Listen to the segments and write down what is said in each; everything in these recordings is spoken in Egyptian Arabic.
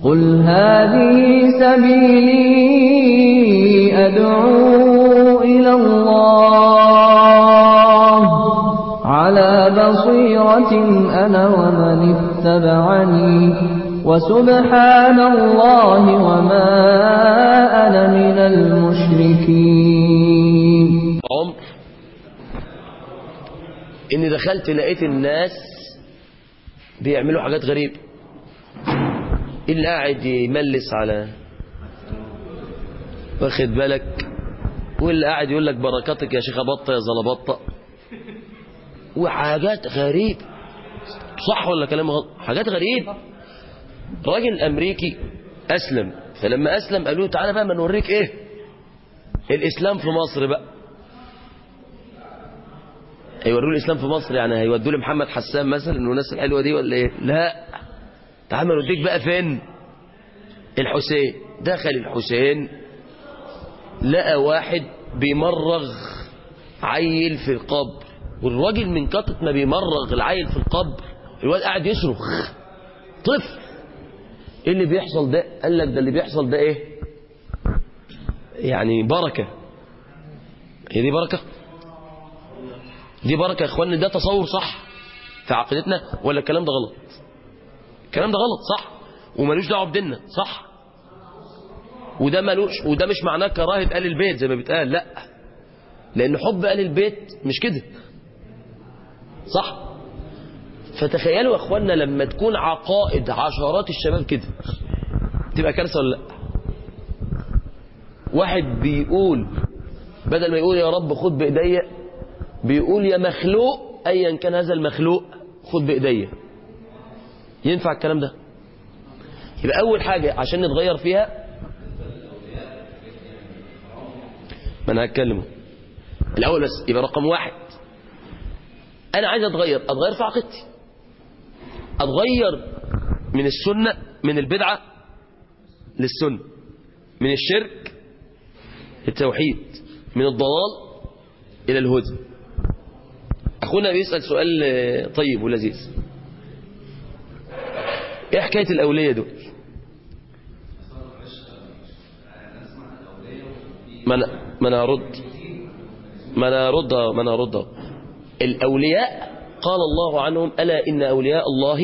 قل هذه سبيلي أدعو إلى الله على بصيرة أنا ومن اتبعني وسبحان الله وما أنا من المشركين عمر اني دخلت لقيت الناس بيعملوا حاجات غريبة اللي قاعد يملس على واخد بالك واللي قاعد يقول لك بركاتك يا شيخ بطة يا زلبطة وحاجات غريبة صح ولا كلام غلط حاجات غريبة راجل امريكي اسلم فلما اسلم قالوا له تعالى بقى ما نوريك ايه الاسلام في مصر بقى هيوروا له الاسلام في مصر يعني هيودوا له محمد حسان مثلا والناس الحلوه دي ولا ايه لا تعال ما نوديك بقى فين الحسين دخل الحسين لقى واحد بيمرغ عيل في القبر والراجل من كتر ما بيمرغ العيل في القبر الواد قاعد يصرخ طفل ايه اللي بيحصل ده قال لك ده اللي بيحصل ده ايه يعني بركة هي دي بركة دي بركة يا اخواني ده تصور صح في عقيدتنا ولا الكلام ده غلط الكلام ده غلط صح وملوش دعوه بديننا صح وده ملوش وده مش معناه كراهه ال البيت زي ما بيتقال لا لان حب ال البيت مش كده صح فتخيلوا يا اخوانا لما تكون عقائد عشرات الشباب كده تبقى كارثه ولا لا واحد بيقول بدل ما يقول يا رب خد بايديا بيقول يا مخلوق ايا كان هذا المخلوق خد بايديا ينفع الكلام ده يبقى اول حاجه عشان نتغير فيها ما انا هتكلمه الاول بس يبقى رقم واحد انا عايز اتغير اتغير في عقيدتي اتغير من السنه من البدعه للسنه من الشرك للتوحيد من الضلال الى الهدى اخونا بيسال سؤال طيب ولذيذ ايه حكايه الاوليه دول ما انا ما انا ارد ما انا ارد ما انا ارد الاولياء قال الله عنهم الا ان اولياء الله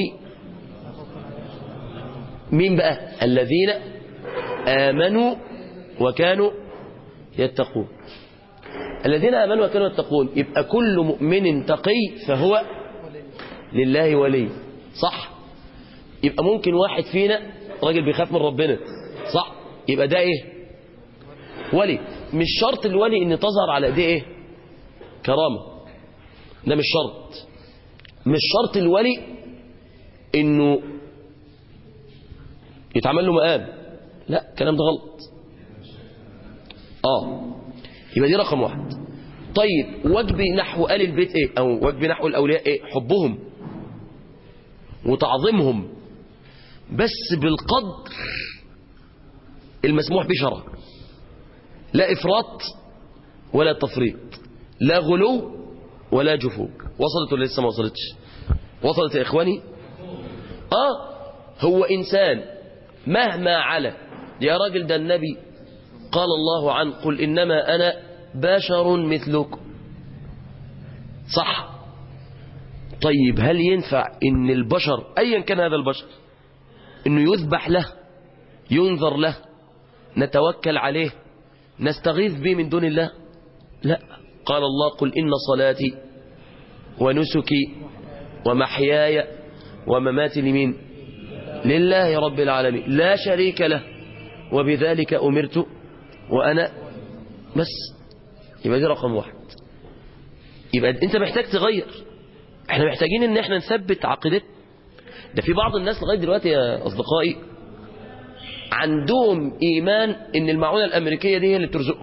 مين بقى الذين امنوا وكانوا يتقون الذين امنوا وكانوا يتقون يبقى كل مؤمن تقي فهو لله ولي صح يبقى ممكن واحد فينا راجل بيخاف من ربنا صح يبقى ده ايه ولي مش شرط الولي ان تظهر على ايديه ايه كرامه ده مش شرط مش شرط الولي انه يتعمل له مقام لا الكلام ده غلط اه يبقى دي رقم واحد طيب واجبي نحو آل البيت ايه او واجبي نحو الاولياء ايه حبهم وتعظيمهم بس بالقدر المسموح به شرعا لا افراط ولا تفريط لا غلو ولا جفو وصلت ولا لسه ما وصلتش وصلت يا اخواني اه هو انسان مهما على يا راجل ده النبي قال الله عنه قل انما انا بشر مثلكم صح طيب هل ينفع ان البشر ايا كان هذا البشر انه يذبح له ينظر له نتوكل عليه نستغيث به من دون الله لا قال الله قل إن صلاتي ونسكي ومحياي ومماتي لمين لله رب العالمين لا شريك له وبذلك أمرت وأنا بس يبقى دي رقم واحد يبقى انت محتاج تغير احنا محتاجين ان احنا نثبت عقيدتنا ده في بعض الناس لغايه دلوقتي يا اصدقائي عندهم ايمان ان المعونه الامريكيه دي هي اللي بترزقهم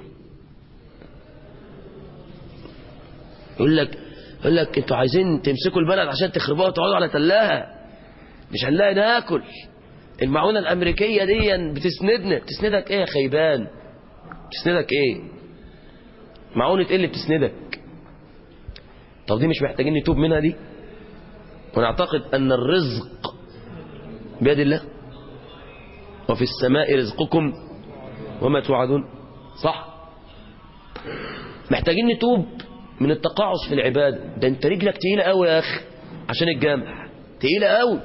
يقول لك يقول لك انتوا عايزين تمسكوا البلد عشان تخربوها وتقعدوا على تلاها مش هنلاقي ناكل المعونه الامريكيه دي بتسندنا بتسندك ايه يا خيبان بتسندك ايه معونه ايه اللي بتسندك طب دي مش محتاجين نتوب منها دي ونعتقد ان الرزق بيد الله وفي السماء رزقكم وما توعدون صح محتاجين نتوب من التقاعس في العبادة ده انت رجلك تقيلة قوي يا اخي عشان الجامع تقيلة قوي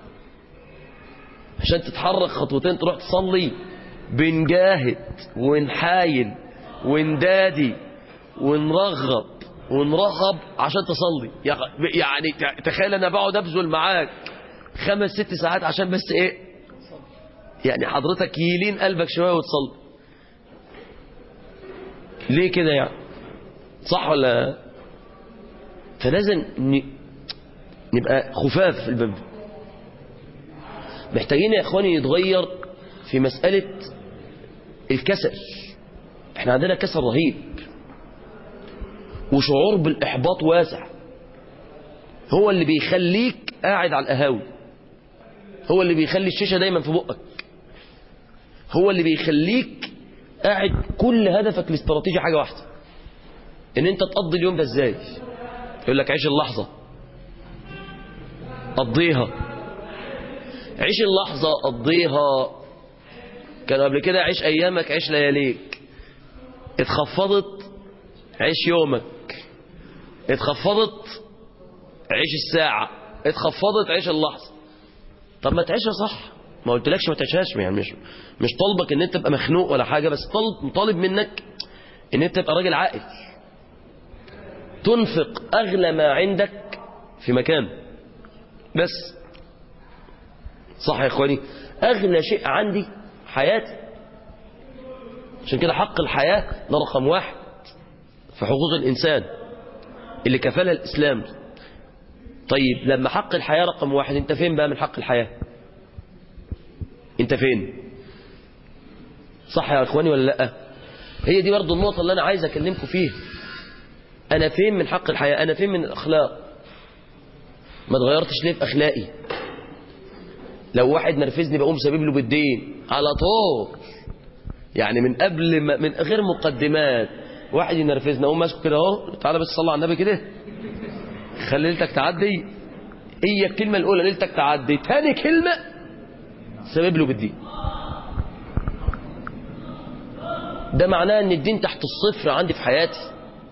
عشان تتحرك خطوتين تروح تصلي بنجاهد ونحايل وندادي ونرغب ونرغب عشان تصلي يعني تخيل انا بقعد ابذل معاك خمس ست ساعات عشان بس ايه يعني حضرتك يلين قلبك شويه وتصلي ليه كده يعني صح ولا فلازم نبقى خفاف في الباب محتاجين يا اخواني يتغير في مسألة الكسل احنا عندنا كسل رهيب وشعور بالإحباط واسع هو اللي بيخليك قاعد على القهاوي هو اللي بيخلي الشيشة دايما في بقك هو اللي بيخليك قاعد كل هدفك الاستراتيجي حاجة واحدة ان انت تقضي اليوم ده ازاي يقول لك عيش اللحظة قضيها عيش اللحظة قضيها كان قبل كده عيش ايامك عيش لياليك اتخفضت عيش يومك اتخفضت عيش الساعة اتخفضت عيش اللحظة طب ما تعيشها صح ما قلتلكش ما تعيشهاش يعني مش مش طالبك ان انت تبقى مخنوق ولا حاجة بس طالب طالب منك ان انت تبقى راجل عاقل تنفق اغلى ما عندك في مكان بس صح يا اخواني اغلى شيء عندي حياتي عشان كده حق الحياة ده رقم واحد في حقوق الإنسان اللي كفلها الإسلام طيب لما حق الحياة رقم واحد انت فين بقى من حق الحياة انت فين صح يا اخواني ولا لا هي دي برضو النقطة اللي انا عايز اكلمكم فيها انا فين من حق الحياة انا فين من الاخلاق ما اتغيرتش ليه في اخلاقي لو واحد نرفزني بقوم سبيب له بالدين على طول يعني من قبل ما من غير مقدمات واحد ينرفزنا اقوم ماسكه كده اهو تعالى بس صلي على النبي كده خلي ليلتك تعدي هي الكلمه الاولى ليلتك تعدي تاني كلمه سبب له بالدين ده معناه ان الدين تحت الصفر عندي في حياتي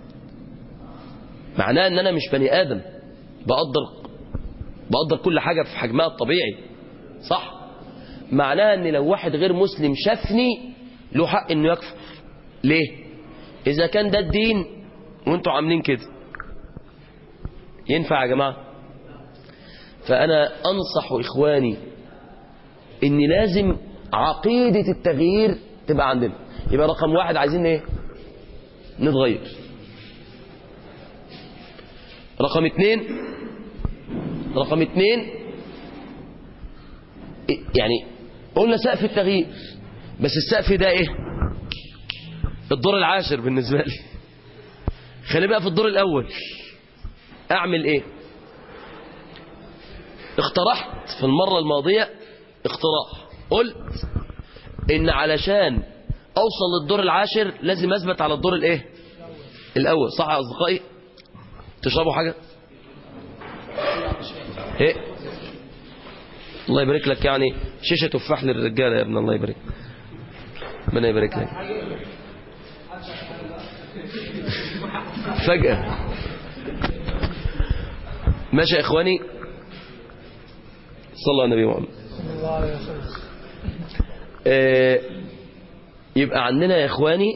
معناه ان انا مش بني ادم بقدر بقدر كل حاجه في حجمها الطبيعي صح معناه ان لو واحد غير مسلم شافني له حق انه يكفر ليه اذا كان ده الدين وانتوا عاملين كده ينفع يا جماعه فانا انصح اخواني ان لازم عقيده التغيير تبقى عندنا يبقى رقم واحد عايزين ايه نتغير رقم اتنين رقم اتنين يعني قلنا سقف التغيير بس السقف ده ايه الدور العاشر بالنسبة لي خلي بقى في الدور الاول اعمل ايه اقترحت في المرة الماضية اقتراح قلت ان علشان اوصل للدور العاشر لازم اثبت على الدور الايه الاول صح يا اصدقائي تشربوا حاجة ايه الله يبارك لك يعني شيشة تفاح للرجالة يا ابن الله يبارك ربنا يبارك لك فجأة ماشي يا اخواني صلى الله على النبي محمد آه يبقى عندنا يا اخواني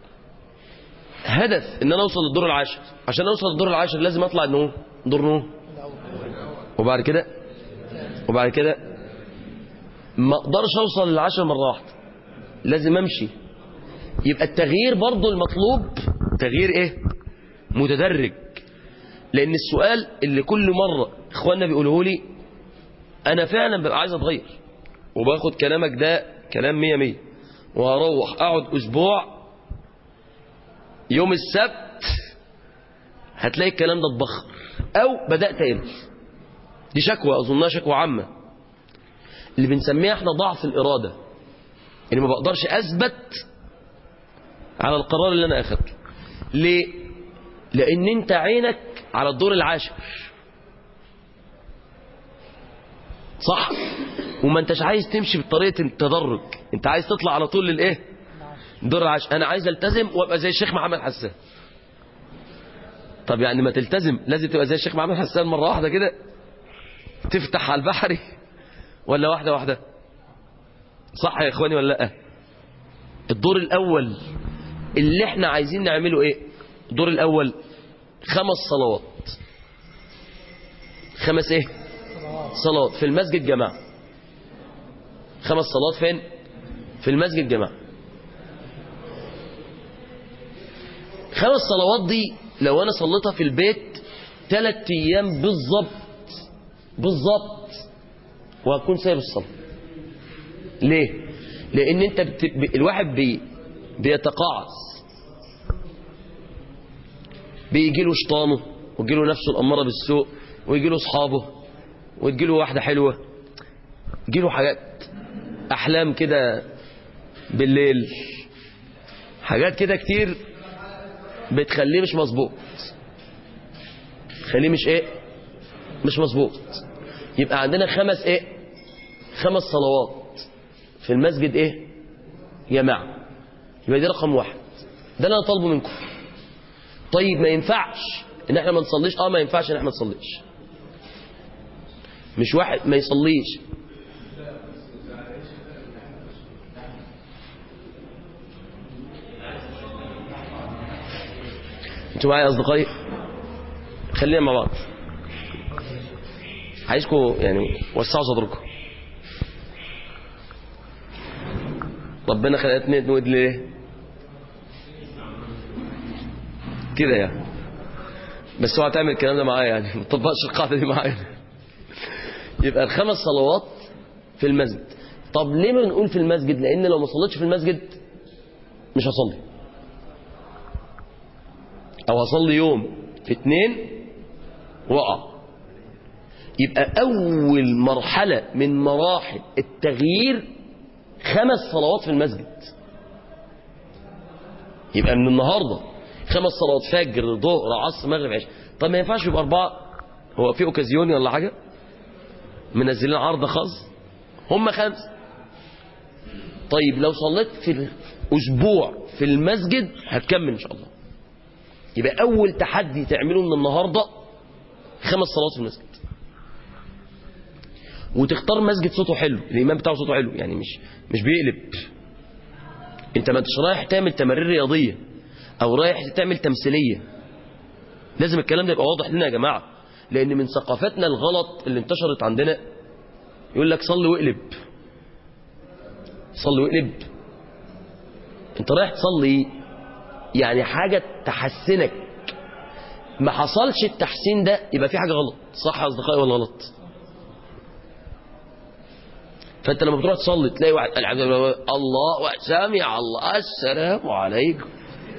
هدف ان انا اوصل للدور العاشر عشان اوصل للدور العاشر لازم اطلع انه دور نو وبعد كده وبعد كده ما اقدرش اوصل للعشر مرة واحدة لازم امشي يبقى التغيير برضو المطلوب تغيير ايه متدرج لان السؤال اللي كل مرة اخواننا بيقولوه لي انا فعلا ببقى عايز اتغير وباخد كلامك ده كلام مية مية وهروح اقعد اسبوع يوم السبت هتلاقي الكلام ده اتبخر او بدأت اقل دي شكوى اظنها شكوى عامة اللي بنسميها احنا ضعف الارادة اني ما بقدرش اثبت على القرار اللي انا اخدته ليه لان انت عينك على الدور العاشر صح وما انتش عايز تمشي بطريقة التدرج انت عايز تطلع على طول للايه دور العش انا عايز التزم وابقى زي الشيخ محمد حسان طب يعني ما تلتزم لازم تبقى زي الشيخ محمد حسان مرة واحدة كده تفتح على البحري ولا واحدة واحدة صح يا اخواني ولا لا الدور الاول اللي احنا عايزين نعمله ايه الدور الاول خمس صلوات خمس ايه صلوات في المسجد جماعة خمس صلوات فين في المسجد جماعة خمس صلوات دي لو انا صليتها في البيت ثلاث ايام بالظبط بالظبط وهكون سايب الصلاة ليه لان انت بت... ب- الواحد بي... بيتقاعس بيجي له شيطانه ويجي له نفسه الاماره بالسوء ويجي له اصحابه وتجي له واحده حلوه يجي له حاجات احلام كده بالليل حاجات كده كتير بتخليه مش مظبوط تخليه مش ايه مش مظبوط يبقى عندنا خمس ايه خمس صلوات في المسجد ايه جماعه يبقى دي رقم واحد ده اللي انا طالبه منكم طيب ما ينفعش ان احنا ما نصليش اه ما ينفعش ان احنا ما نصليش مش واحد ما يصليش انتوا معايا يا اصدقائي خلينا مع بعض عايزكم يعني وسعوا صدركم ربنا خلقتني نود ليه كده يعني بس اوعى تعمل الكلام ده معايا يعني ما تطبقش القاعده دي معايا يبقى الخمس صلوات في المسجد طب ليه ما نقول في المسجد لان لو ما صليتش في المسجد مش هصلي او هصلي يوم في اتنين وقع يبقى اول مرحله من مراحل التغيير خمس صلوات في المسجد يبقى من النهارده خمس صلوات فجر ظهر عصر مغرب عشاء طب ما ينفعش يبقى اربعه هو في اوكازيوني ولا حاجه منزلين عرض خاص هم خمس طيب لو صليت في الاسبوع في المسجد هتكمل ان شاء الله يبقى اول تحدي تعمله من النهارده خمس صلوات في المسجد وتختار مسجد صوته حلو الامام بتاعه صوته حلو يعني مش مش بيقلب انت ما انتش رايح تعمل تمارين رياضيه او رايح تعمل تمثيليه لازم الكلام ده يبقى واضح لنا يا جماعه لان من ثقافتنا الغلط اللي انتشرت عندنا يقول لك صلي واقلب صلي واقلب انت رايح تصلي يعني حاجه تحسنك ما حصلش التحسين ده يبقى في حاجه غلط صح يا اصدقائي ولا غلط فانت لما بتروح تصلي تلاقي واحد الحمد لله الله سامع الله السلام عليكم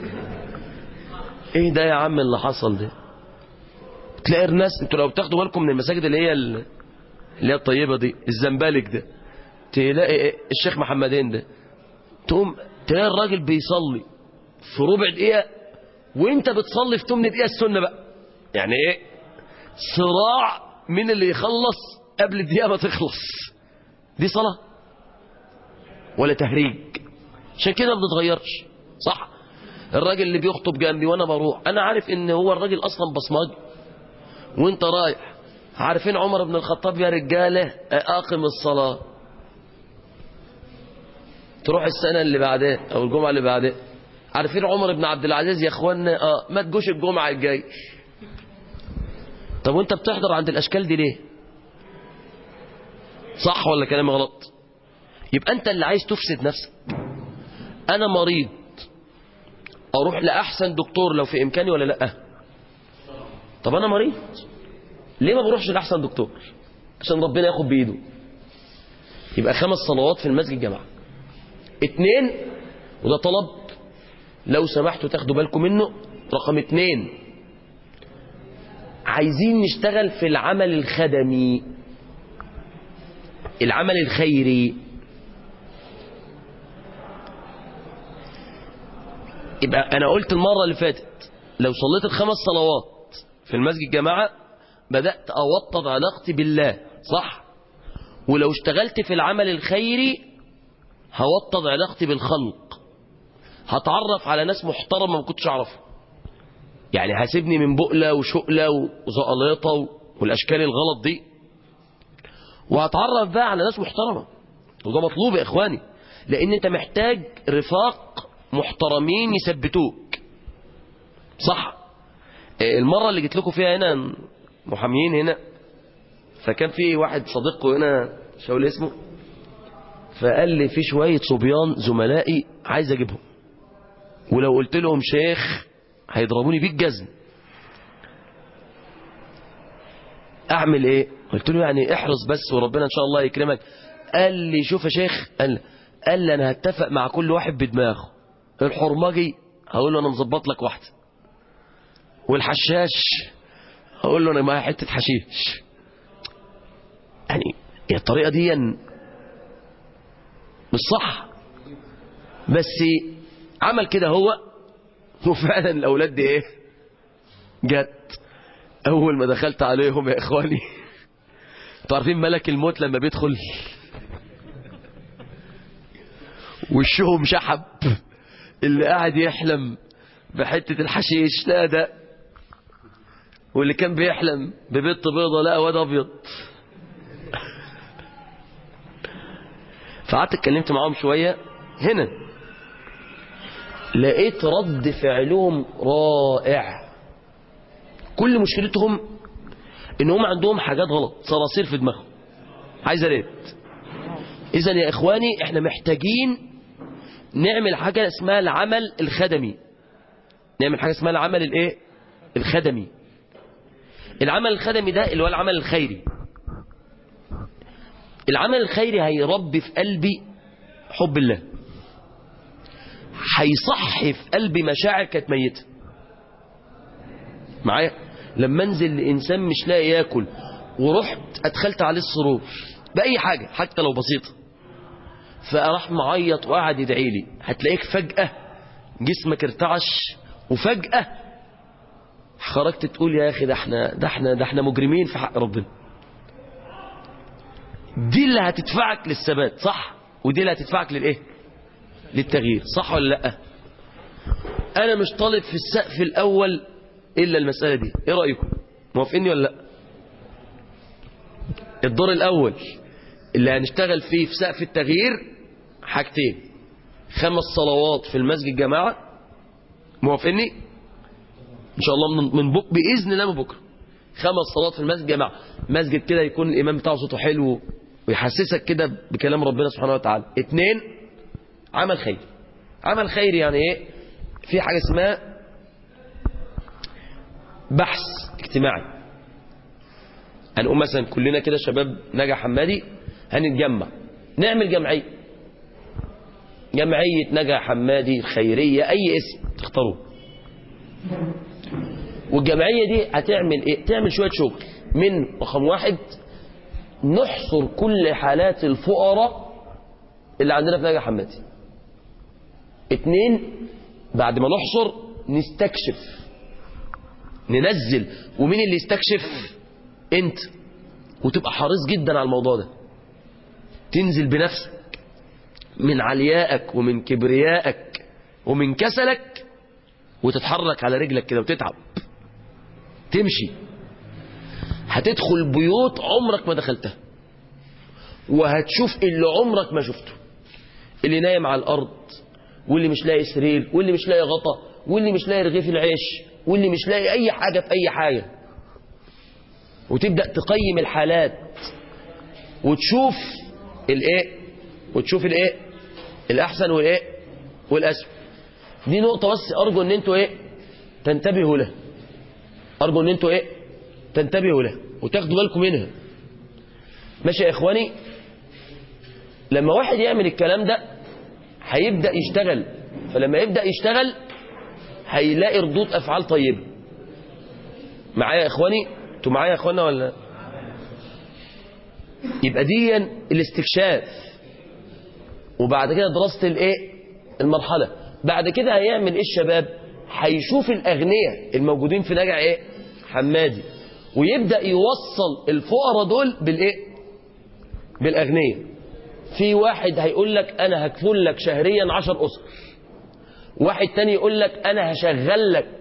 ايه ده يا عم اللي حصل ده تلاقي الناس انتوا لو بتاخدوا بالكم من المساجد اللي هي ال- اللي هي الطيبه دي الزنبلك ده تلاقي إيه؟ الشيخ محمدين ده تقوم تلاقي الراجل بيصلي في ربع دقيقه وانت بتصلي في 8 دقيقه السنه بقى يعني ايه صراع مين اللي يخلص قبل الدقيقه ما تخلص دي صلاه ولا تهريج عشان كده ما بتتغيرش صح الراجل اللي بيخطب جنبي وانا بروح انا عارف ان هو الراجل اصلا بصمجي وانت رايح عارفين عمر بن الخطاب يا رجاله اقم الصلاه تروح السنه اللي بعدها او الجمعه اللي بعدها عارفين عمر بن عبد العزيز يا اخوانا اه ما تجوش الجمعه الجاي طب وانت بتحضر عند الاشكال دي ليه صح ولا كلامي غلط يبقى انت اللي عايز تفسد نفسك انا مريض اروح لاحسن دكتور لو في امكاني ولا لا طب انا مريض ليه ما بروحش لاحسن دكتور عشان ربنا ياخد بايده يبقى خمس صلوات في المسجد جماعه اتنين وده طلب لو سمحتوا تاخدوا بالكم منه رقم اتنين عايزين نشتغل في العمل الخدمي العمل الخيري يبقى انا قلت المره اللي فاتت لو صليت الخمس صلوات في المسجد جماعه بدات اوطد علاقتي بالله صح ولو اشتغلت في العمل الخيري هوطد علاقتي بالخلق هتعرف على ناس محترمة ما كنتش أعرفها يعني هسيبني من بقلة وشقلة وزقليطة والأشكال الغلط دي وهتعرف بقى على ناس محترمة وده مطلوب يا إخواني لأن أنت محتاج رفاق محترمين يثبتوك صح المرة اللي جيت لكم فيها هنا محاميين هنا فكان في واحد صديقه هنا شاول اسمه فقال لي في شوية صبيان زملائي عايز اجيبهم ولو قلت لهم شيخ هيضربوني بالجزم اعمل ايه قلت له يعني احرص بس وربنا ان شاء الله يكرمك قال لي شوف يا شيخ قال, قال لي انا هتفق مع كل واحد بدماغه الحرمجي هقول له انا مظبط لك واحده والحشاش هقول له انا معايا حته حشيش يعني هي الطريقه دي مش صح بس عمل كده هو وفعلا الاولاد دي ايه جت اول ما دخلت عليهم يا اخواني انتوا عارفين ملك الموت لما بيدخل وشهم شحب اللي قاعد يحلم بحتة الحشيش لا ده واللي كان بيحلم ببيض بيضة لا واد ابيض فقعدت اتكلمت معاهم شوية هنا لقيت رد فعلهم رائع كل مشكلتهم ان هم عندهم حاجات غلط صراصير في دماغهم عايز ريت اذا يا اخواني احنا محتاجين نعمل حاجة اسمها العمل الخدمي نعمل حاجة اسمها العمل الايه الخدمي العمل الخدمي ده اللي هو العمل الخيري العمل الخيري هيربي في قلبي حب الله هيصحي في قلبي مشاعر كانت ميتة معايا لما انزل لإنسان مش لاقي ياكل ورحت أدخلت عليه السرور بأي حاجة حتى لو بسيطة فراح معيط وقعد يدعي لي هتلاقيك فجأة جسمك ارتعش وفجأة خرجت تقول يا أخي ده احنا ده احنا ده احنا مجرمين في حق ربنا دي اللي هتدفعك للثبات صح ودي اللي هتدفعك للايه للتغيير صح ولا لا انا مش طالب في السقف الاول الا المساله دي ايه رايكم موافقيني ولا لا الدور الاول اللي هنشتغل فيه في سقف التغيير حاجتين خمس صلوات في المسجد جماعه موافقيني ان شاء الله من من بك باذن الله من بكره خمس صلوات في المسجد جماعه مسجد كده يكون الامام بتاعه صوته حلو ويحسسك كده بكلام ربنا سبحانه وتعالى اتنين عمل خير عمل خير يعني ايه في حاجة اسمها بحث اجتماعي هنقوم مثلا كلنا كده شباب نجا حمادي هنتجمع نعمل جمعية جمعية نجا حمادي خيرية اي اسم تختاروه والجمعية دي هتعمل ايه تعمل شوية شغل من رقم واحد نحصر كل حالات الفقراء اللي عندنا في نجا حمادي اتنين بعد ما نحصر نستكشف ننزل ومين اللي يستكشف انت وتبقى حريص جدا على الموضوع ده تنزل بنفسك من عليائك ومن كبريائك ومن كسلك وتتحرك على رجلك كده وتتعب تمشي هتدخل بيوت عمرك ما دخلتها وهتشوف اللي عمرك ما شفته اللي نايم على الأرض واللي مش لاقي سرير واللي مش لاقي غطا واللي مش لاقي رغيف العيش واللي مش لاقي أي حاجة في أي حاجة وتبدأ تقيم الحالات وتشوف الايه وتشوف الايه الأحسن والايه والأسوأ دي نقطة بس أرجو أن أنتوا ايه تنتبهوا لها أرجو أن أنتوا ايه تنتبهوا لها وتاخدوا بالكم منها ماشي يا إخواني لما واحد يعمل الكلام ده هيبدأ يشتغل فلما يبدأ يشتغل هيلاقي ردود أفعال طيبة معايا يا إخواني انتوا معايا يا إخوانا ولا يبقى دي الاستكشاف وبعد كده دراسة الايه المرحلة بعد كده هيعمل ايه الشباب هيشوف الأغنياء الموجودين في نجع ايه حمادي ويبدأ يوصل الفقراء دول بالايه بالأغنياء في واحد هيقول لك أنا هكفل لك شهريا عشر أسر واحد تاني يقول لك أنا هشغل لك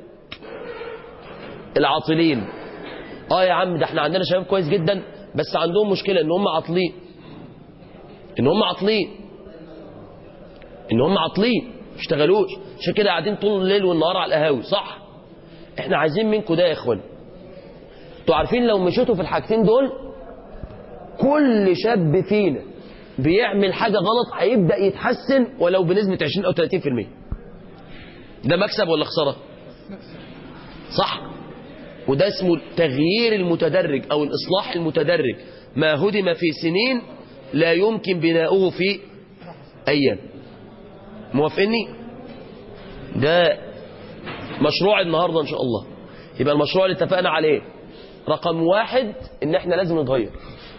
العاطلين اه يا عم ده احنا عندنا شباب كويس جدا بس عندهم مشكلة ان هم عاطلين ان هم عاطلين ان هم عاطلين ما اشتغلوش عشان كده قاعدين طول الليل والنهار على القهاوي صح احنا عايزين منكم ده يا اخوان انتوا عارفين لو مشيتوا في الحاجتين دول كل شاب فينا بيعمل حاجة غلط هيبدأ يتحسن ولو بنسبة 20 أو 30% ده مكسب ولا خسارة صح وده اسمه التغيير المتدرج أو الإصلاح المتدرج ما هدم في سنين لا يمكن بناؤه في أيام موافقني ده مشروع النهاردة إن شاء الله يبقى المشروع اللي اتفقنا عليه رقم واحد إن احنا لازم نتغير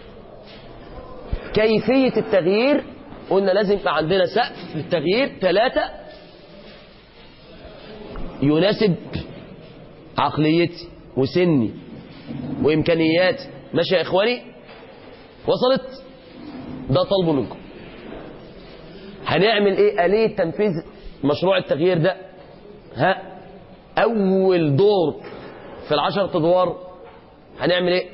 كيفية التغيير قلنا لازم يبقى عندنا سقف للتغيير ثلاثة يناسب عقليتي وسني وإمكانياتي ماشي يا إخواني وصلت ده طلبه منكم هنعمل إيه آلية تنفيذ مشروع التغيير ده ها أول دور في العشر أدوار هنعمل إيه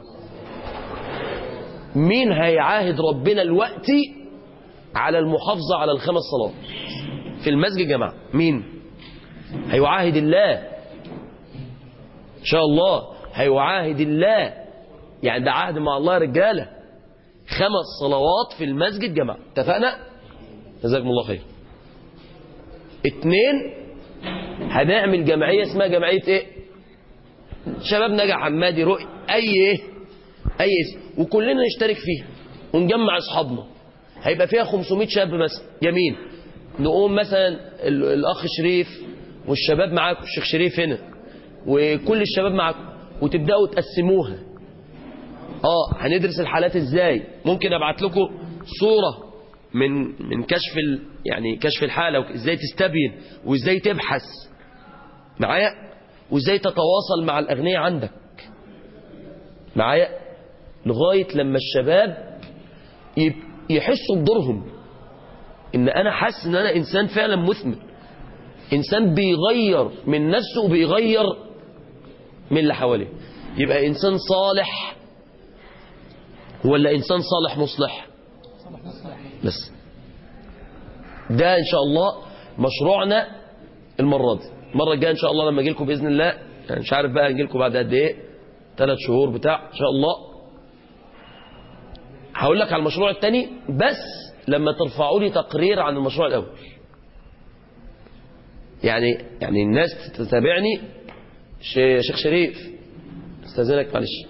مين هيعاهد ربنا الوقت على المحافظة على الخمس صلوات في المسجد يا جماعة مين هيعاهد الله إن شاء الله هيعاهد الله يعني ده عهد مع الله يا رجالة خمس صلوات في المسجد جماعة اتفقنا جزاكم الله خير اتنين هنعمل جمعية اسمها جمعية ايه شباب نجا حمادي رؤي اي ايه اي اسم وكلنا نشترك فيها ونجمع اصحابنا هيبقى فيها 500 شاب مثلا يمين نقوم مثلا ال- الاخ شريف والشباب معاكم الشيخ شريف هنا وكل الشباب معاكم وتبداوا تقسموها اه هندرس الحالات ازاي ممكن ابعت لكم صوره من من كشف ال يعني كشف الحاله وازاي تستبين وازاي تبحث معايا وازاي تتواصل مع الاغنياء عندك معايا لغايه لما الشباب يب- يحسوا بدورهم ان انا حاسس ان انا انسان فعلا مثمر انسان بيغير من نفسه وبيغير من اللي حواليه يبقى انسان صالح ولا انسان صالح مصلح بس ده ان شاء الله مشروعنا المره دي المره الجايه ان شاء الله لما اجي لكم باذن الله يعني مش عارف بقى اجي لكم بعد قد ايه ثلاث شهور بتاع ان شاء الله هقول لك على المشروع الثاني بس لما ترفعوا لي تقرير عن المشروع الاول يعني يعني الناس تتابعني ش- شيخ شريف استاذنك معلش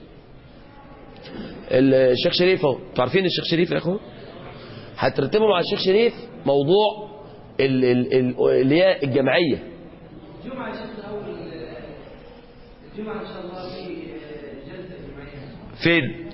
الشيخ شريف اهو انتوا عارفين الشيخ شريف يا اخوان هترتبوا مع الشيخ شريف موضوع ال- ال- ال- اللي هي الجمعيه الجمعة إن شاء الله أول الجمعة إن شاء الله في جلسة جماعية فين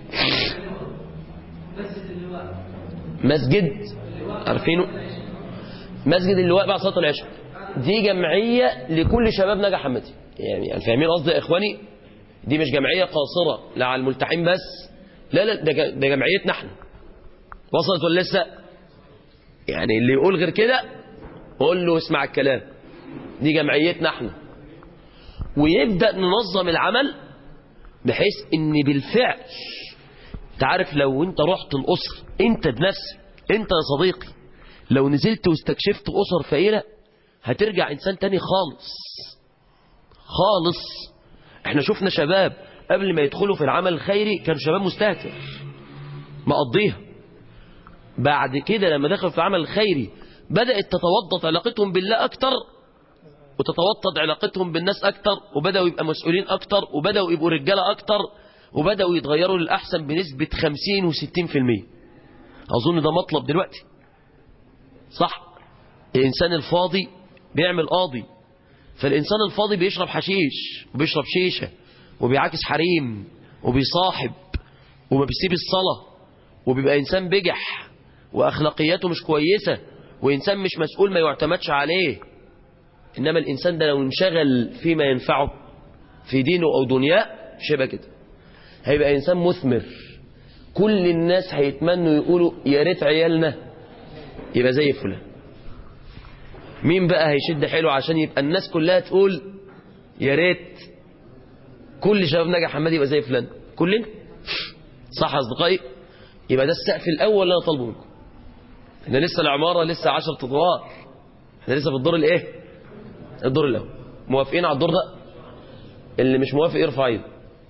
مسجد اللواء مسجد عارفينه مسجد اللواء بعد صلاه العشاء دي جمعيه لكل شباب نجا حمدي يعني يعني فاهمين قصدي يا اخواني دي مش جمعيه قاصره لا على الملتحين بس لا لا ده ج- ده جمعيتنا احنا وصلت ولا لسه يعني اللي يقول غير كده قول له اسمع الكلام دي جمعيتنا احنا ويبدا ننظم العمل بحيث ان بالفعل تعرف لو انت رحت الاسر انت بنفسك انت يا صديقي لو نزلت واستكشفت اسر فقيره هترجع انسان تاني خالص خالص احنا شفنا شباب قبل ما يدخلوا في العمل الخيري كانوا شباب مستهتر مقضيها بعد كده لما دخلوا في العمل الخيري بدأت تتوضط علاقتهم بالله أكتر وتتوطد علاقتهم بالناس أكتر وبدأوا يبقى مسؤولين أكتر وبدأوا يبقوا رجالة أكتر وبدأوا يتغيروا للأحسن بنسبة 50 و60% أظن ده مطلب دلوقتي صح الإنسان الفاضي بيعمل قاضي فالإنسان الفاضي بيشرب حشيش وبيشرب شيشة وبيعاكس حريم وبيصاحب وما بيسيب الصلاة وبيبقى إنسان بجح وأخلاقياته مش كويسة وإنسان مش مسؤول ما يعتمدش عليه إنما الإنسان ده لو انشغل فيما ينفعه في دينه أو دنياه مش هيبقى كده هيبقى إنسان مثمر كل الناس هيتمنوا يقولوا يا ريت عيالنا يبقى زي فلان مين بقى هيشد حيله عشان يبقى الناس كلها تقول يا ريت كل شباب نجا حماد يبقى زي فلان كلنا صح يا اصدقائي يبقى ده السقف الاول اللي انا طالبه منكم احنا لسه العماره لسه 10 ادوار احنا لسه في الدور الايه الدور الاول موافقين على الدور ده اللي مش موافق يرفع ايده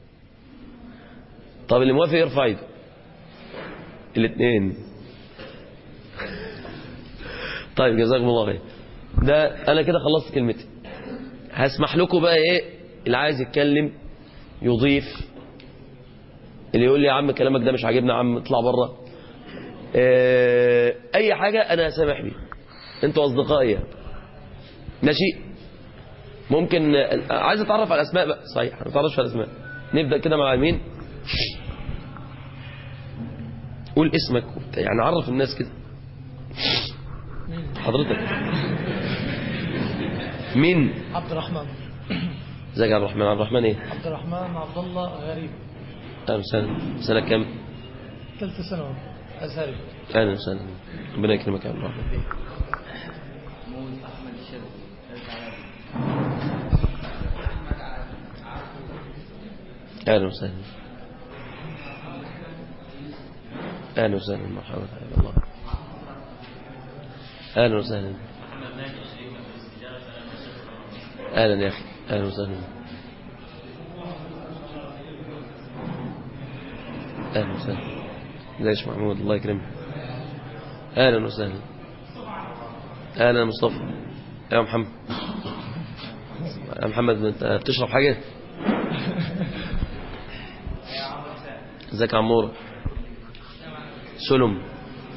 طب اللي موافق يرفع ايده الاثنين طيب جزاكم الله خير ده انا كده خلصت كلمتي هسمح لكم بقى ايه اللي عايز يتكلم يضيف اللي يقول لي يا عم كلامك ده مش عاجبني يا عم اطلع بره اه اي حاجه انا هسامح بيها انتوا اصدقائي ماشي ممكن آه، عايز اتعرف على الاسماء بقى صحيح ما نتعرفش على الاسماء نبدا كده مع مين قول اسمك وبتاع، يعني عرف الناس كده حضرتك مين عبد الرحمن ازيك يا عبد الرحمن عبد الرحمن ايه عبد الرحمن عبد الله غريب اهلا وسهلا سنه كام ثالثة ثانوي أزهري اهلا وسهلا ربنا يكرمك يا عبد الرحمن اهلا وسهلا اهلا وسهلا مرحبا حياك الله اهلا وسهلا اهلا يا اخي اهلا وسهلا اهلا وسهلا ليش محمود الله يكرمك اهلا وسهلا اهلا يا مصطفى يا محمد يا محمد انت بتشرب حاجه ازيك يا عموره سلم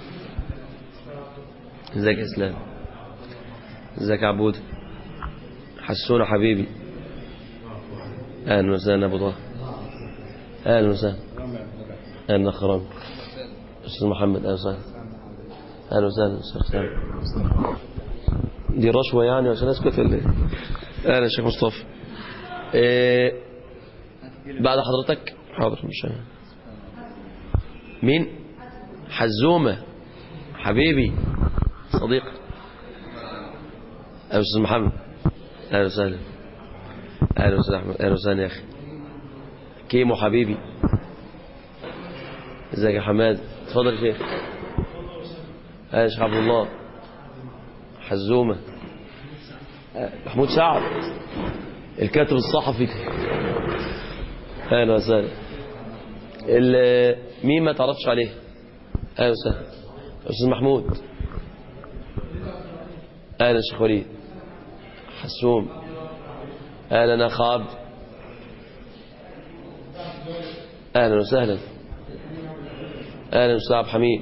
ازيك يا اسلام ازيك يا عبود حسونا حبيبي اهلا وسهلا ابو طه اهلا وسهلا اهلا خرام استاذ محمد اهلا وسهلا اهلا وسهلا استاذ سامي دي رشوه يعني عشان اسكت ولا ايه اهلا يا شيخ مصطفى إيه بعد حضرتك حاضر مش أنا. مين حزومه حبيبي صديق اهلا استاذ محمد اهلا وسهلا اهلا وسهلا احمد اهلا وسهلا يا اخي كيمو حبيبي ازيك يا حماد اتفضل يا شيخ اهلا يا شيخ عبد الله حزومه آه، محمود سعد الكاتب الصحفي اهلا وسهلا ال- مين ما تعرفش عليه اهلا وسهلا استاذ محمود اهلا شيخ وليد حسوم اهلا اخ عبد اهلا وسهلا اهلا استاذ عبد الحميد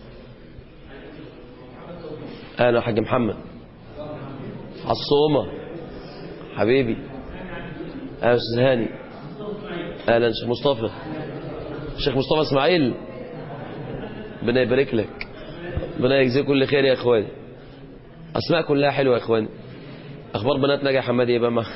اهلا حاج محمد عالصومة حبيبي اهلا استاذ هاني اهلا شيخ مصطفى شيخ مصطفى اسماعيل ربنا يبارك لك ربنا يجزيك كل خير يا اخواني اسماء كلها حلوه يا اخواني اخبار بنات نجا حمادي ايه بقى ما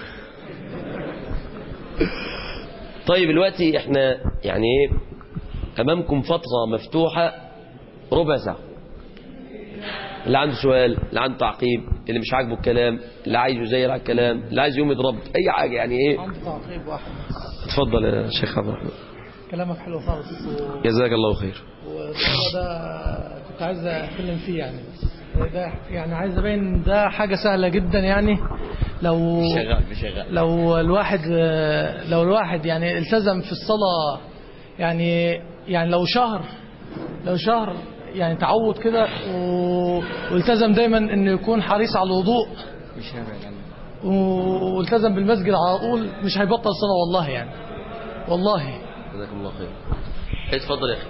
طيب دلوقتي احنا يعني ايه امامكم فتره مفتوحه ربع ساعه اللي عنده سؤال اللي عنده تعقيب اللي مش عاجبه الكلام اللي عايز يزيل على الكلام اللي عايز يوم يضرب اي حاجه يعني ايه عندي تعقيب واحد اتفضل يا شيخ عبد الرحمن كلامك حلو خالص و- جزاك الله خير والموضوع ده كنت عايز اتكلم فيه يعني بس ده يعني عايز ابين ده حاجه سهله جدا يعني لو شغال لو الواحد لو الواحد يعني التزم في الصلاة يعني يعني لو شهر لو شهر يعني تعود كده و- والتزم دايما انه يكون حريص على الوضوء و- والتزم بالمسجد على طول مش هيبطل صلاة والله يعني والله جزاكم الله خير اتفضل يا اخي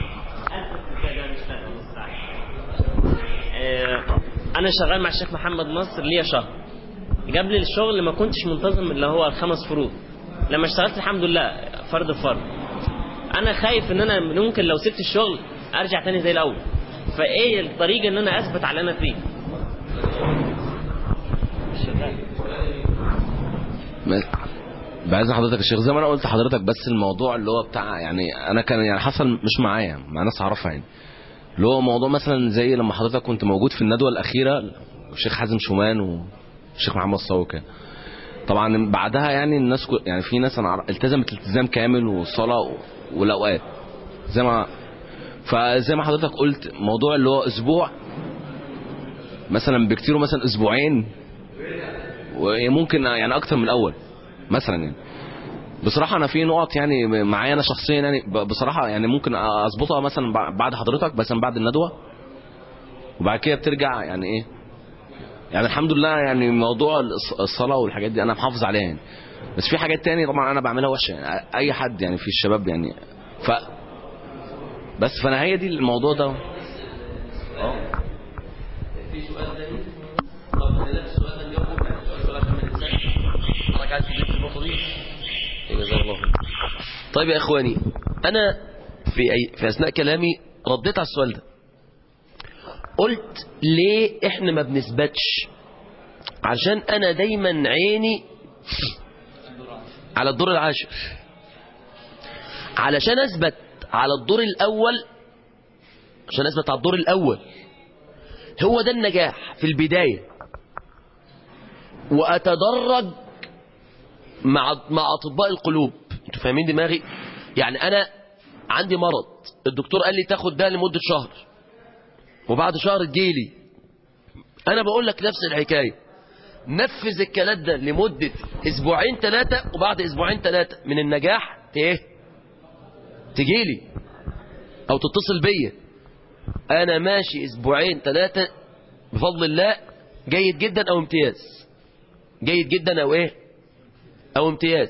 آه، انا شغال مع الشيخ محمد نصر ليا شهر جاب لي الشغل ما كنتش منتظم اللي هو الخمس فروض لما اشتغلت الحمد لله فرد فرد انا خايف ان انا ممكن لو سبت الشغل ارجع تاني زي الاول فايه الطريقه ان انا اثبت على اللي انا فيه بعز حضرتك يا شيخ زي ما انا قلت لحضرتك بس الموضوع اللي هو بتاع يعني انا كان يعني حصل مش معايا مع ناس اعرفها يعني اللي هو موضوع مثلا زي لما حضرتك كنت موجود في الندوه الاخيره الشيخ حازم شومان والشيخ محمد صاوي كان طبعا بعدها يعني الناس كو يعني في ناس انا أعرف- التزمت التزام كامل والصلاه و- والاوقات زي ما فزي ما حضرتك قلت موضوع اللي هو اسبوع مثلا بكتيره مثلا اسبوعين وممكن يعني اكتر من الاول مثلا يعني بصراحة أنا في نقط يعني معايا أنا شخصيا يعني ب- بصراحة يعني ممكن أظبطها مثلا بع- بعد حضرتك مثلا بعد الندوة وبعد كده بترجع يعني إيه يعني الحمد لله يعني موضوع الص- الصلاة والحاجات دي أنا محافظ عليها يعني بس في حاجات تاني طبعا أنا بعملها وحشة يعني أي حد يعني في الشباب يعني ف بس فأنا هي دي الموضوع ده في سؤال تاني طب لا السؤال ده نجاوبه يعني سؤال سؤال عشان ما ننساش حضرتك عايز تجيب في النقطه دي جزاك الله خير طيب يا اخواني انا في أي في اثناء كلامي رديت على السؤال ده قلت ليه احنا ما بنثبتش عشان انا دايما عيني على الدور العاشر علشان اثبت على الدور الاول عشان اثبت على الدور الاول هو ده النجاح في البداية وأتدرج مع مع أطباء القلوب انتوا فاهمين دماغي يعني أنا عندي مرض الدكتور قال لي تاخد ده لمدة شهر وبعد شهر تجيلي أنا بقول لك نفس الحكاية نفذ الكلام ده لمدة أسبوعين ثلاثة وبعد أسبوعين ثلاثة من النجاح ت- إيه تجيلي أو تتصل بيا انا ماشي اسبوعين ثلاثة بفضل الله جيد جدا او امتياز جيد جدا او ايه او امتياز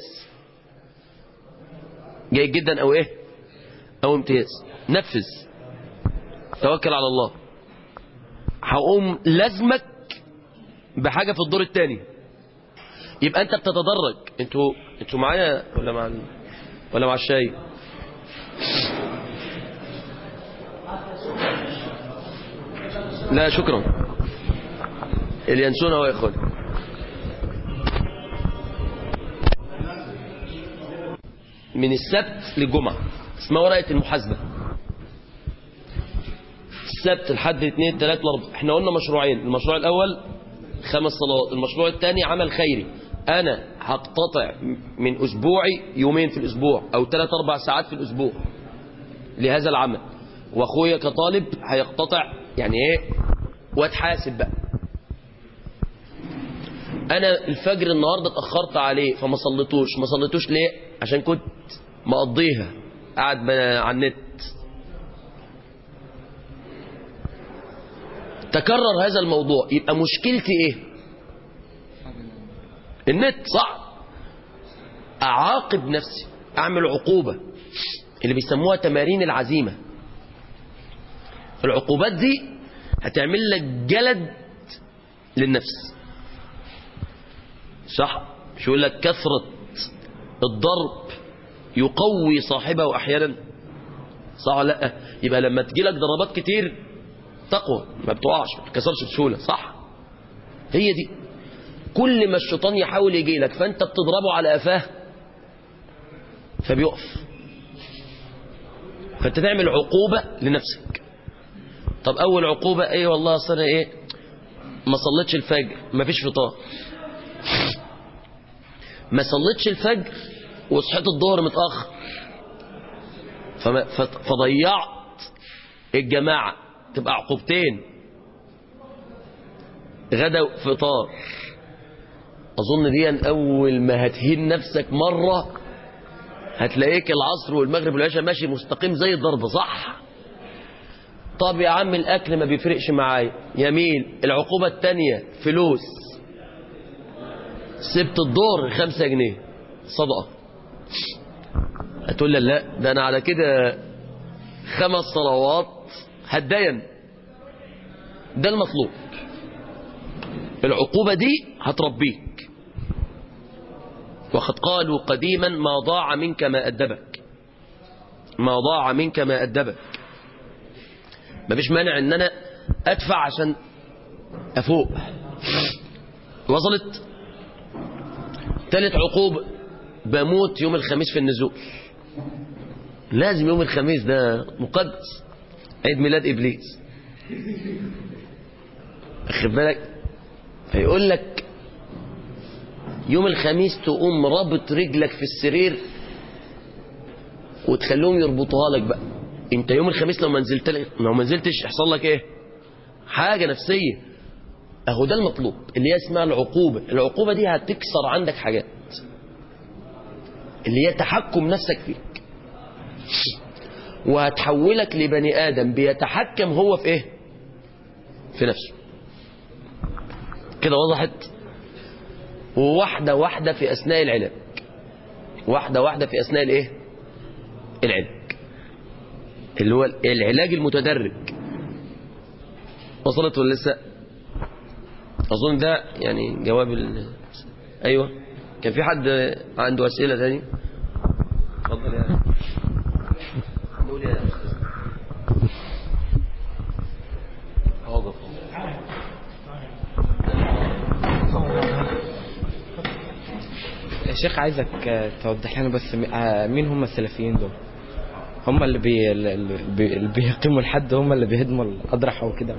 جيد جدا او ايه او امتياز نفذ توكل على الله هقوم لازمك بحاجة في الدور الثاني يبقى انت بتتدرج انتوا انتوا معايا ولا مع ال- ولا مع الشاي لا شكرا اللي ينسونا هو يا اخوان من السبت للجمعة اسمها ورقة المحاسبة السبت لحد اثنين ثلاثة الأربعة احنا قلنا مشروعين المشروع الأول خمس صلوات المشروع الثاني عمل خيري أنا هقتطع من أسبوعي يومين في الأسبوع أو ثلاث أربع ساعات في الأسبوع لهذا العمل واخويا كطالب هيقتطع يعني ايه واتحاسب بقى انا الفجر النهارده اتاخرت عليه فما صليتوش ما صليتوش ليه عشان كنت مقضيها قاعد ب- على النت تكرر هذا الموضوع يبقى مشكلتي ايه النت صح اعاقب نفسي اعمل عقوبه اللي بيسموها تمارين العزيمه العقوبات دي هتعمل لك جلد للنفس صح مش يقول لك كثرة الضرب يقوي صاحبه احيانا صح ولا لا يبقى لما تجي لك ضربات كتير تقوى ما بتقعش ما بتكسرش بسهوله صح هي دي كل ما الشيطان يحاول يجي لك فانت بتضربه على قفاه فبيقف فانت تعمل عقوبة لنفسك طب اول عقوبة ايه والله اصل انا ايه ما صليتش الفجر ما فيش فطار ما صليتش الفجر وصحيت الظهر متأخر فما فت- فضيعت الجماعة تبقى عقوبتين غدا وفطار اظن دي اول ما هتهين نفسك مرة هتلاقيك العصر والمغرب والعشاء ماشي مستقيم زي الضرب صح طب يا عم الاكل ما بيفرقش معايا يميل العقوبة التانية فلوس سبت الدور خمسة جنيه صدقة هتقول لي لا ده انا على كده خمس صلوات هتدين ده المطلوب العقوبة دي هتربيك وقد قالوا قديما ما ضاع منك ما أدبك ما ضاع منك ما أدبك ما فيش مانع ان انا ادفع عشان افوق وصلت ثالث عقوبة بموت يوم الخميس في النزول لازم يوم الخميس ده مقدس عيد ميلاد ابليس واخد بالك فيقول لك يوم الخميس تقوم رابط رجلك في السرير وتخليهم يربطوها لك بقى انت يوم الخميس لو ما نزلت لو ما نزلتش يحصل لك ايه حاجه نفسيه اهو ده المطلوب اللي هي اسمها العقوبه العقوبه دي هتكسر عندك حاجات اللي هي تحكم نفسك فيك وهتحولك لبني ادم بيتحكم هو في ايه في نفسه كده وضحت وواحده واحده في اثناء العلاج واحده واحده في اثناء الايه العلاج اللي هو العلاج المتدرج وصلت ولا لسه اظن ده يعني جواب ال... ايوه كان في حد عنده اسئله تاني اتفضل يا نقول يا أستاذ. أوقف. يا شيخ عايزك آه، توضح لنا بس م- آه، مين هم السلفيين دول هم اللي بي اللي بي- اللي بيقيموا الحد هم اللي بيهدموا الأضرحة وكده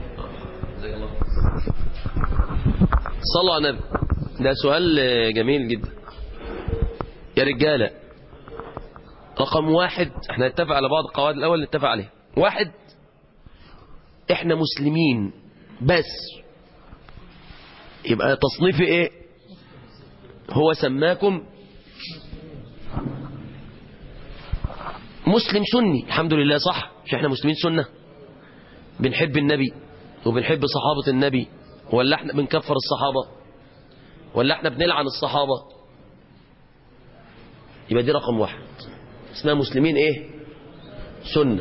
صلوا على النبي ده سؤال جميل جدا يا رجالة رقم واحد احنا نتفق على بعض القواعد الأول نتفق عليها واحد احنا مسلمين بس يبقى تصنيفي ايه هو سماكم مسلم سني الحمد لله صح مش احنا مسلمين سنة بنحب النبي وبنحب صحابة النبي ولا احنا بنكفر الصحابة ولا احنا بنلعن الصحابة يبقى دي رقم واحد اسمها مسلمين ايه سنة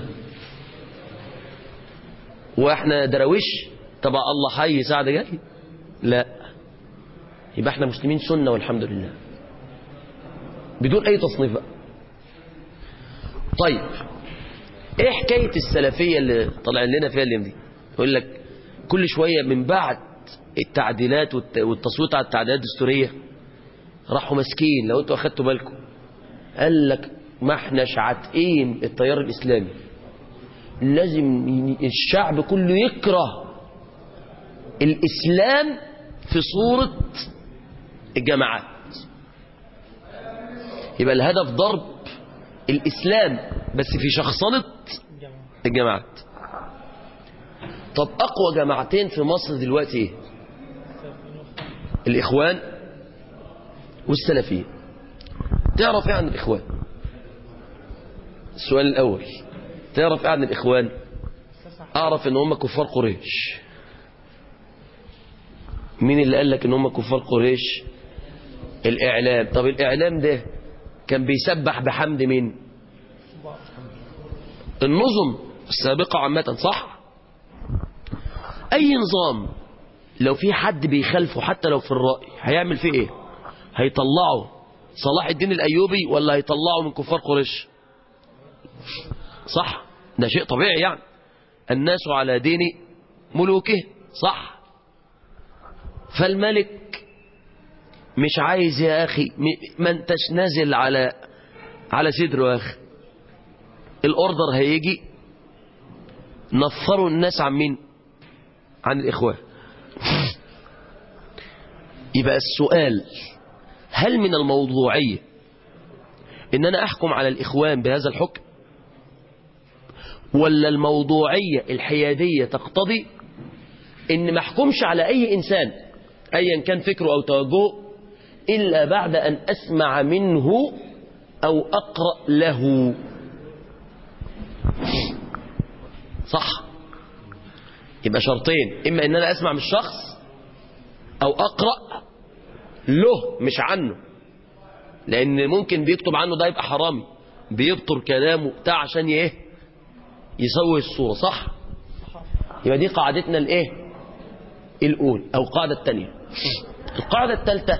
واحنا درويش تبع الله حي سعد جاي لا يبقى احنا مسلمين سنة والحمد لله بدون اي تصنيف بقى طيب ايه حكاية السلفية اللي طالع لنا فيها اليوم دي يقول لك كل شوية من بعد التعديلات والت- والتصويت على التعديلات الدستورية راحوا ماسكين لو انتوا اخدتوا بالكم قال لك ما احناش عاتقين التيار الاسلامي لازم ي- الشعب كله يكره الاسلام في صورة الجماعات يبقى الهدف ضرب الاسلام بس في شخصنة الجماعات طب اقوى جماعتين في مصر دلوقتي ايه الاخوان والسلفيين تعرف ايه عن الاخوان السؤال الاول تعرف ايه عن الاخوان اعرف ان هم كفار قريش مين اللي قال لك ان هم كفار قريش الاعلام طب الاعلام ده كان بيسبح بحمد مين النظم السابقة عامة صح اي نظام لو في حد بيخالفه حتى لو في الرأي هيعمل فيه ايه هيطلعه صلاح الدين الايوبي ولا هيطلعه من كفار قريش صح ده شيء طبيعي يعني الناس على دين ملوكه صح فالملك مش عايز يا اخي م- ما انتش نازل على على صدره يا اخي الاوردر هيجي نفروا الناس عن مين عن الاخوان يبقى السؤال هل من الموضوعية ان انا احكم على الاخوان بهذا الحكم ولا الموضوعية الحيادية تقتضي ان ما احكمش على اي انسان ايا كان فكره او توجهه الا بعد ان اسمع منه او اقرأ له صح يبقى شرطين اما ان انا اسمع من الشخص او اقرأ له مش عنه لان ممكن بيكتب عنه ده يبقى حرامي بيبطر كلامه بتاع عشان ايه يسوي الصورة صح يبقى دي قاعدتنا الايه الاولى او القاعدة الثانية القاعدة الثالثة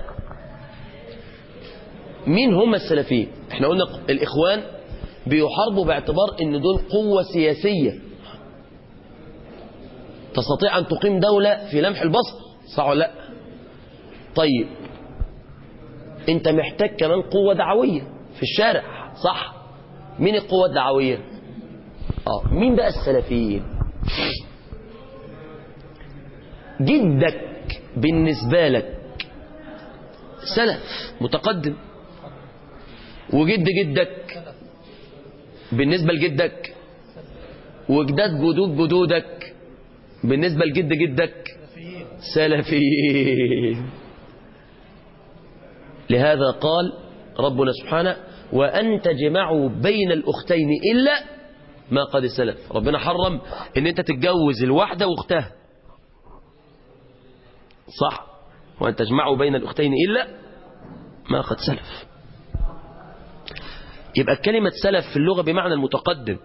مين هم السلفيين احنا قلنا الاخوان بيحاربوا باعتبار ان دول قوة سياسية تستطيع ان تقيم دولة في لمح البصر صح ولا لا طيب انت محتاج كمان قوة دعوية في الشارع صح مين القوة الدعوية اه مين بقى السلفيين جدك بالنسبة لك سلف متقدم وجد جدك بالنسبة لجدك وجداد جدود جدودك بالنسبة لجد جدك سلفيين لهذا قال ربنا سبحانه وأن تجمعوا بين الأختين إلا ما قد سلف ربنا حرم ان انت تتجوز الواحدة واختها صح وأن تجمعوا بين الأختين إلا ما قد سلف يبقى كلمة سلف في اللغة بمعنى المتقدم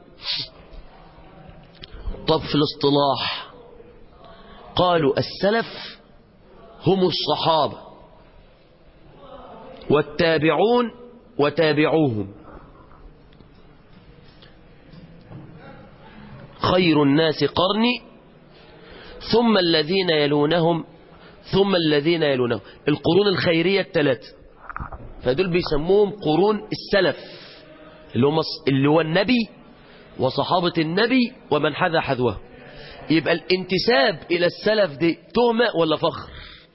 طب في الاصطلاح قالوا السلف هم الصحابة والتابعون وتابعوهم خير الناس قرني ثم الذين يلونهم ثم الذين يلونهم القرون الخيرية الثلاثة فدول بيسموهم قرون السلف اللي, هم اللي هو النبي وصحابة النبي ومن حذا حذوه يبقى الانتساب إلى السلف دي تهمة ولا فخر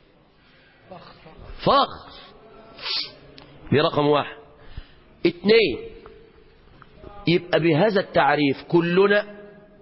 فخر دي رقم واحد اتنين يبقى بهذا التعريف كلنا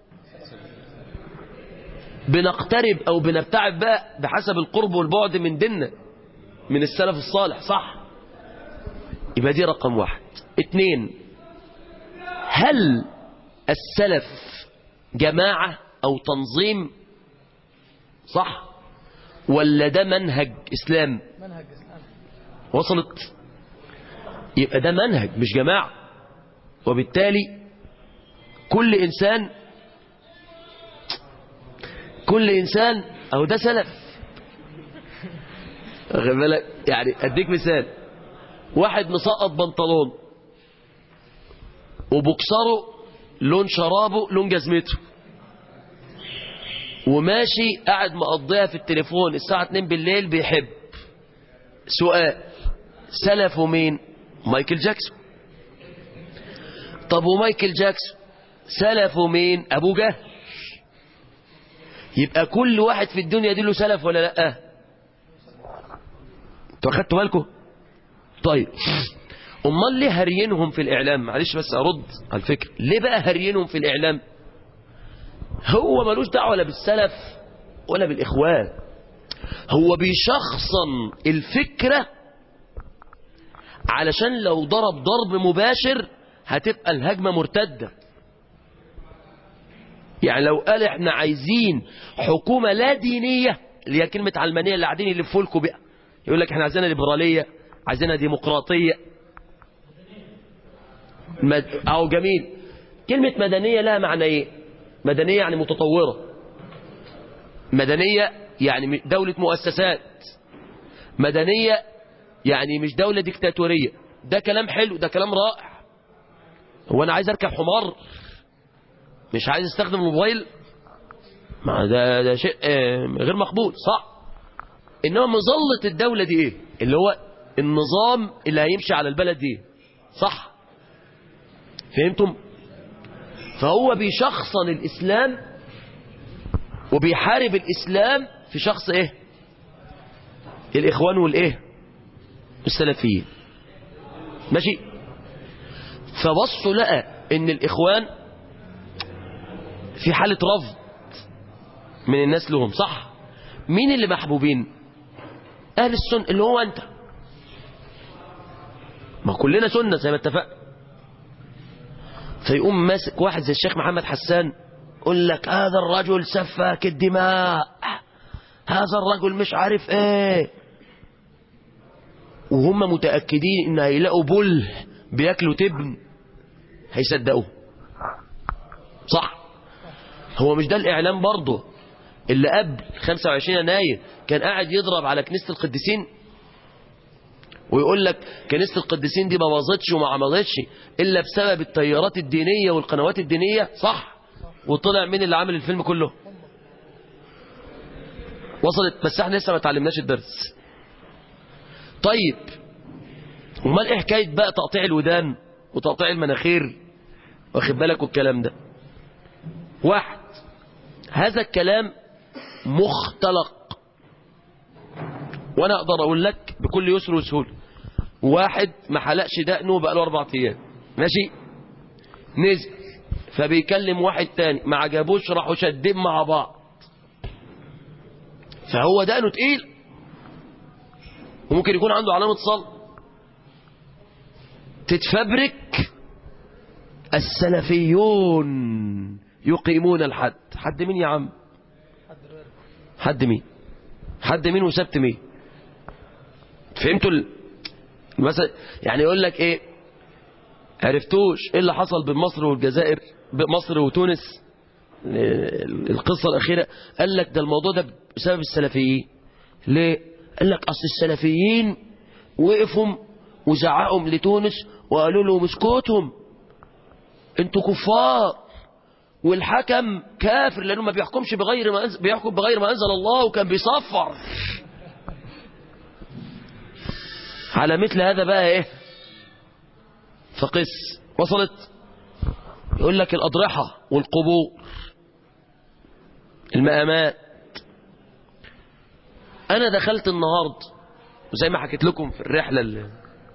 بنقترب او بنبتعد بقى بحسب القرب والبعد من ديننا من السلف الصالح صح يبقى دي رقم واحد اتنين هل السلف جماعة او تنظيم صح ولا ده منهج اسلام منهج اسلام وصلت يبقى ده منهج مش جماعة وبالتالي كل إنسان كل إنسان أو ده سلف واخد بالك يعني أديك مثال واحد مسقط بنطلون وبكسره لون شرابه لون جزمته وماشي قاعد مقضيها في التليفون الساعة 2 بالليل بيحب سؤال سلفه مين مايكل جاكسون طب ومايكل جاكسون سلفه مين ابو جهل يبقى كل واحد في الدنيا دي له سلف ولا لا انتوا اخدتوا بالكم طيب امال ليه هرينهم في الاعلام معلش بس ارد على الفكر ليه بقى هرينهم في الاعلام هو ملوش دعوه لا بالسلف ولا بالاخوان هو بيشخصن الفكره علشان لو ضرب ضرب مباشر هتبقى الهجمة مرتدة يعني لو قال احنا عايزين حكومة لا دينية اللي هي كلمة علمانية اللي قاعدين يلفوا لكم بقى يقول لك احنا عايزينها ليبرالية عايزينها ديمقراطية مد... او جميل كلمة مدنية لها معنى ايه مدنية يعني متطورة مدنية يعني دولة مؤسسات مدنية يعني مش دولة ديكتاتورية ده كلام حلو ده كلام رائع هو انا عايز اركب حمار مش عايز استخدم الموبايل ما ده, ده شيء غير مقبول صح انما مظلة الدولة دي ايه اللي هو النظام اللي هيمشي على البلد دي صح فهمتم فهو بيشخصن الاسلام وبيحارب الاسلام في شخص ايه الاخوان والايه السلفيين ماشي فبصوا لقى ان الاخوان في حالة رفض من الناس لهم صح مين اللي محبوبين اهل السنة اللي هو انت ما كلنا سنة زي ما اتفقنا فيقوم ماسك واحد زي الشيخ محمد حسان يقول لك هذا الرجل سفاك الدماء هذا الرجل مش عارف ايه وهم متأكدين ان هيلاقوا بل بياكلوا تبن هيصدقوه صح هو مش ده الاعلام برضه اللي قبل 25 يناير كان قاعد يضرب على كنيسة القديسين ويقول لك كنيسة القديسين دي ما باظتش وما عملتش الا بسبب التيارات الدينية والقنوات الدينية صح وطلع مين اللي عامل الفيلم كله وصلت بس احنا لسه ما اتعلمناش الدرس طيب امال ايه حكايه بقى تقطيع الودان وتقطيع المناخير واخد بالك والكلام ده واحد هذا الكلام مختلق وانا اقدر اقول لك بكل يسر وسهوله واحد ما حلقش دقنه بقى له اربع ايام ماشي نزل فبيكلم واحد تاني ما عجبوش راحوا شادين مع بعض فهو دقنه تقيل وممكن يكون عنده علامة صلب تتفبرك السلفيون يقيمون الحد حد مين يا عم حد مين حد مين وسبت مين فهمتوا ال... مثلا يعني يقول لك ايه عرفتوش ايه اللي حصل بين مصر والجزائر مصر وتونس القصة الأخيرة قال لك ده الموضوع ده بسبب السلفيين ليه قال لك أصل السلفيين وقفوا وزعقهم لتونس وقالوا لهم اسكتهم انتوا كفار والحكم كافر لانه ما بيحكمش بغير ما أنزل بيحكم بغير ما انزل الله وكان بيصفر على مثل هذا بقى ايه فقس وصلت يقول لك الاضرحه والقبور المقامات انا دخلت النهارده وزي ما حكيت لكم في الرحله اللي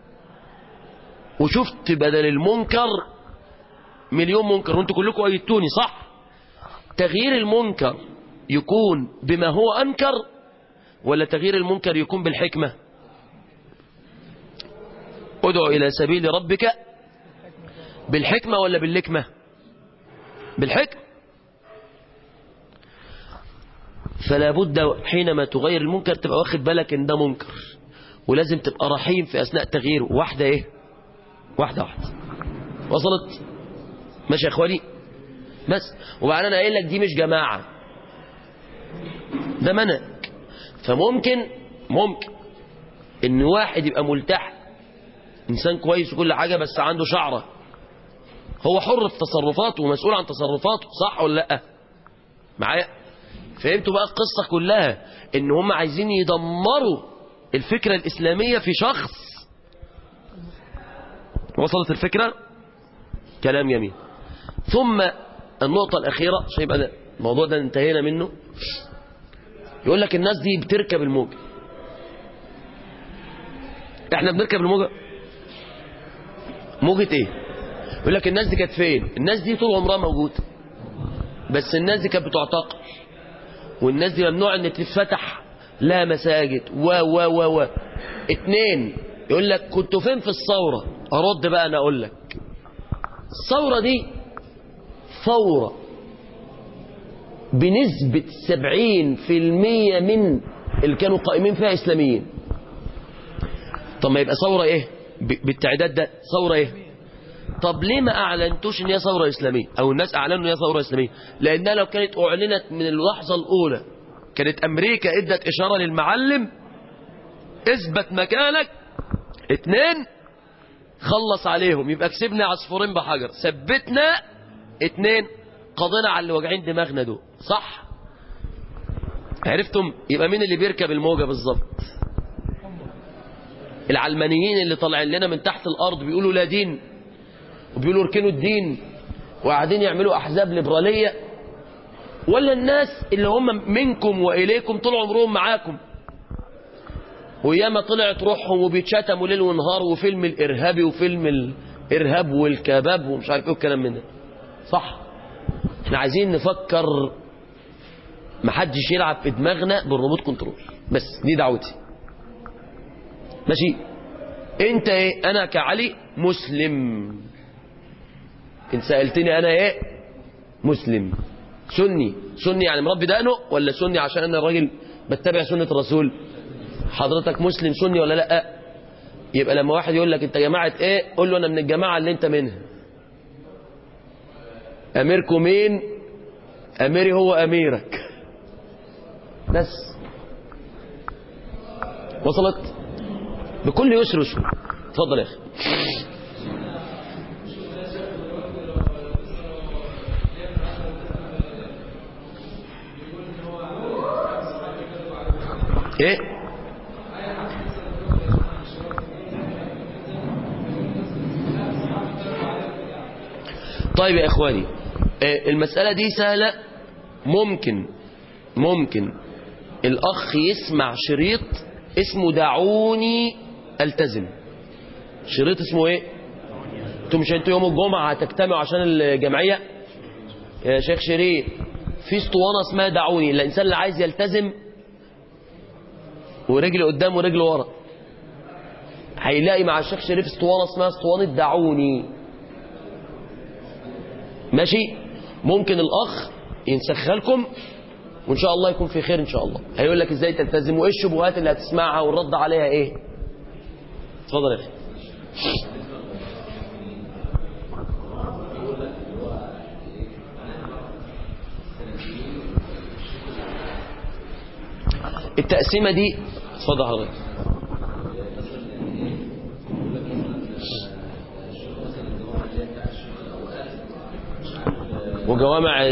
وشفت بدل المنكر مليون منكر وانتوا كلكم ايدتوني صح تغيير المنكر يكون بما هو انكر ولا تغيير المنكر يكون بالحكمه ادعو الى سبيل ربك بالحكمه ولا باللكمه بالحكمه فلا بد حينما تغير المنكر تبقى واخد بالك ان ده منكر ولازم تبقى رحيم في اثناء تغييره واحده ايه واحده واحده وصلت ماشي يا اخواني بس وبعدين انا قايل لك دي مش جماعه ده منهج فممكن ممكن ان واحد يبقى ملتحي انسان كويس وكل حاجه بس عنده شعره هو حر في تصرفاته ومسؤول عن تصرفاته صح ولا لا معايا فهمتوا بقى القصه كلها ان هم عايزين يدمروا الفكره الاسلاميه في شخص وصلت الفكره كلام يمين ثم النقطة الأخيرة عشان يبقى ده الموضوع ده انتهينا منه يقول لك الناس دي بتركب الموجة احنا بنركب الموجة موجة ايه يقول لك الناس دي كانت فين الناس دي طول عمرها موجودة بس الناس دي كانت بتعتقل والناس دي ممنوع ان تتفتح لا مساجد و و و و اتنين يقول لك كنتوا فين في الثورة ارد بقى انا اقول لك الثورة دي ثورة بنسبة سبعين في المية من اللي كانوا قائمين فيها إسلاميين طب ما يبقى ثورة إيه بالتعداد ده ثورة إيه طب ليه ما أعلنتوش إن هي ثورة إسلامية أو الناس أعلنوا إن هي ثورة إسلامية لأنها لو كانت أعلنت من اللحظة الأولى كانت أمريكا إدت إشارة للمعلم اثبت مكانك اتنين خلص عليهم يبقى كسبنا عصفورين بحجر ثبتنا اتنين قضينا على اللي واجعين دماغنا دول صح عرفتم يبقى مين اللي بيركب الموجة بالظبط العلمانيين اللي طالعين لنا من تحت الارض بيقولوا لا دين وبيقولوا اركنوا الدين وقاعدين يعملوا احزاب ليبراليه ولا الناس اللي هم منكم واليكم طول عمرهم معاكم وياما طلعت روحهم وبيتشتموا ليل ونهار وفيلم الارهابي وفيلم الارهاب والكباب ومش عارف ايه والكلام من ده صح احنا عايزين نفكر محدش يلعب في دماغنا بالريموت كنترول بس دي دعوتي ماشي انت ايه انا كعلي مسلم ان سألتني انا ايه مسلم سني سني يعني مربي دقنه ولا سني عشان انا راجل بتبع سنة الرسول حضرتك مسلم سني ولا لا يبقى لما واحد يقول لك انت جماعة ايه قول له انا من الجماعة اللي انت منها اميركم مين اميري هو اميرك بس وصلت بكل يسر وسهولة اتفضل يا اخي ايه طيب يا إخواني آه، المسألة دي سهلة ممكن ممكن الأخ يسمع شريط اسمه دعوني ألتزم شريط اسمه ايه انتوا مش انتوا يوم الجمعة هتجتمعوا عشان الجمعية يا شيخ شريف في اسطوانة اسمها دعوني الإنسان اللي عايز يلتزم ورجل قدام ورجل ورا هيلاقي مع الشيخ شريف اسطوانة اسمها اسطوانة دعوني ماشي ممكن الأخ ينسخها لكم وإن شاء الله يكون في خير إن شاء الله هيقول لك إزاي تلتزم وإيه الشبهات اللي هتسمعها والرد عليها إيه اتفضل يا أخي التقسيمة دي اتفضل حضرتك وجوامع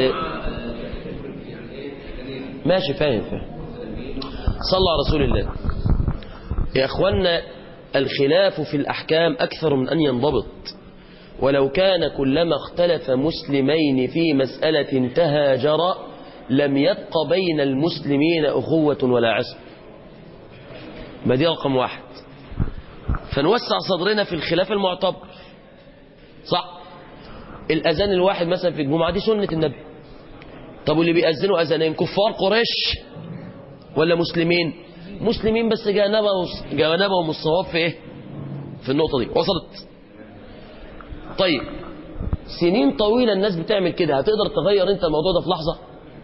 ماشي فاهم فاهم صلى على رسول الله يا اخوانا الخلاف في الأحكام أكثر من أن ينضبط ولو كان كلما اختلف مسلمين في مسألة تهاجرا لم يبق بين المسلمين أخوة ولا عصم ما دي رقم واحد فنوسع صدرنا في الخلاف المعتبر صح الأذان الواحد مثلا في الجمعة دي سنة النبي طب واللي بيأذنوا أذانين كفار قريش ولا مسلمين مسلمين بس جانبهم جانبهم الصواب في ايه في النقطة دي وصلت طيب سنين طويلة الناس بتعمل كده هتقدر تغير انت الموضوع ده في لحظة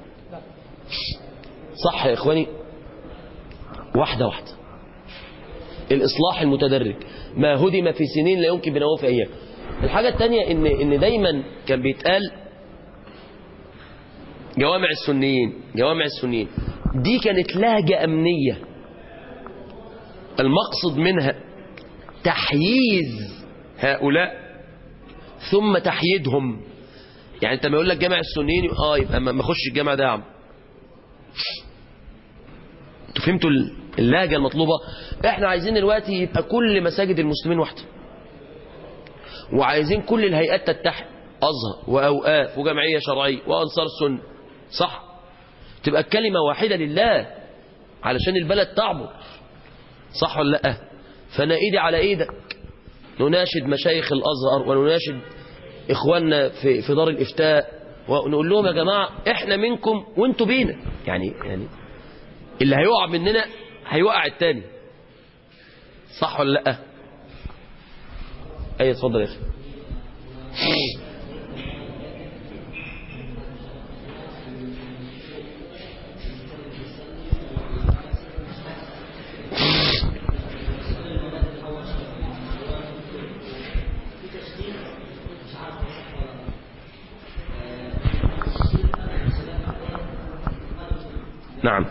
صح يا اخواني واحدة واحدة الإصلاح المتدرج ما هدم في سنين لا يمكن بنوه في أيام الحاجة التانية إن, إن دايما كان بيتقال جوامع السنيين جوامع السنيين دي كانت لهجة أمنية المقصد منها تحييز هؤلاء ثم تحييدهم يعني انت ما يقول لك جامع السنيين اه يبقى ما اخش الجامع ده يا عم انتوا فهمتوا اللهجة المطلوبة احنا عايزين دلوقتي يبقى كل مساجد المسلمين واحدة وعايزين كل الهيئات تتحد أزهر وأوقاف وجمعية شرعية وأنصار السنة صح تبقى الكلمة واحدة لله علشان البلد تعبر صح ولا لا فانا ايدي على ايدك نناشد مشايخ الازهر ونناشد اخواننا في في دار الافتاء ونقول لهم يا جماعه احنا منكم وانتوا بينا يعني يعني اللي هيقع مننا هيوقع التاني صح ولا لا اي اتفضل يا اخي نعم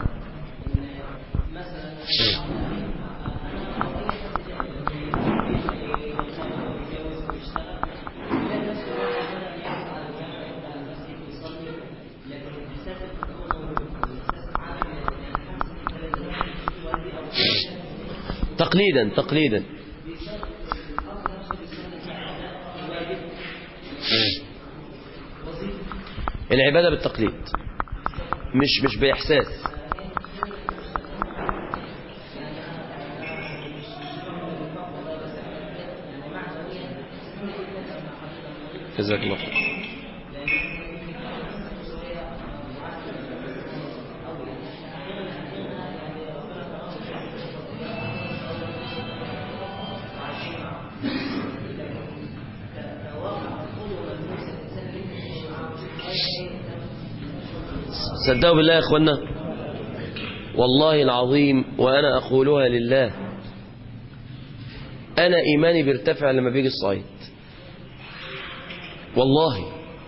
تقليدا تقليدا العبادة بالتقليد مش مش بإحساس جزاك الله خير صدقوا بالله يا اخوانا والله العظيم وانا اقولها لله انا ايماني بيرتفع لما بيجي الصعيد والله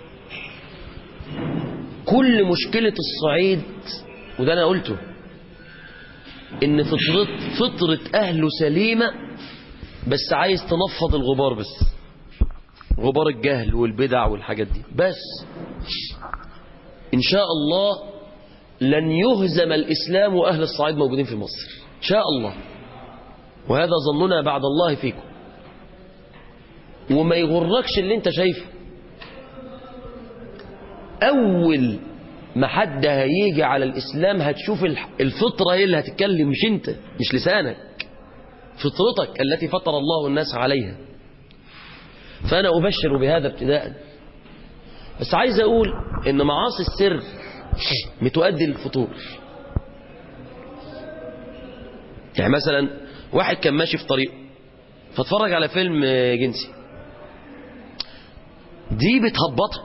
كل مشكلة الصعيد وده انا قلته ان فطرة, فطرة اهله سليمة بس عايز تنفض الغبار بس غبار الجهل والبدع والحاجات دي بس إن شاء الله لن يهزم الإسلام وأهل الصعيد موجودين في مصر إن شاء الله وهذا ظننا بعد الله فيكم وما يغركش اللي انت شايفه اول ما حد هيجي على الاسلام هتشوف الح- الفطره هي اللي هتتكلم مش انت مش لسانك فطرتك التي فطر الله الناس عليها فانا ابشر بهذا ابتداء بس عايز اقول ان معاصي السر بتؤدي للفطور يعني مثلا واحد كان ماشي في طريق فاتفرج على فيلم جنسي دي بتهبطه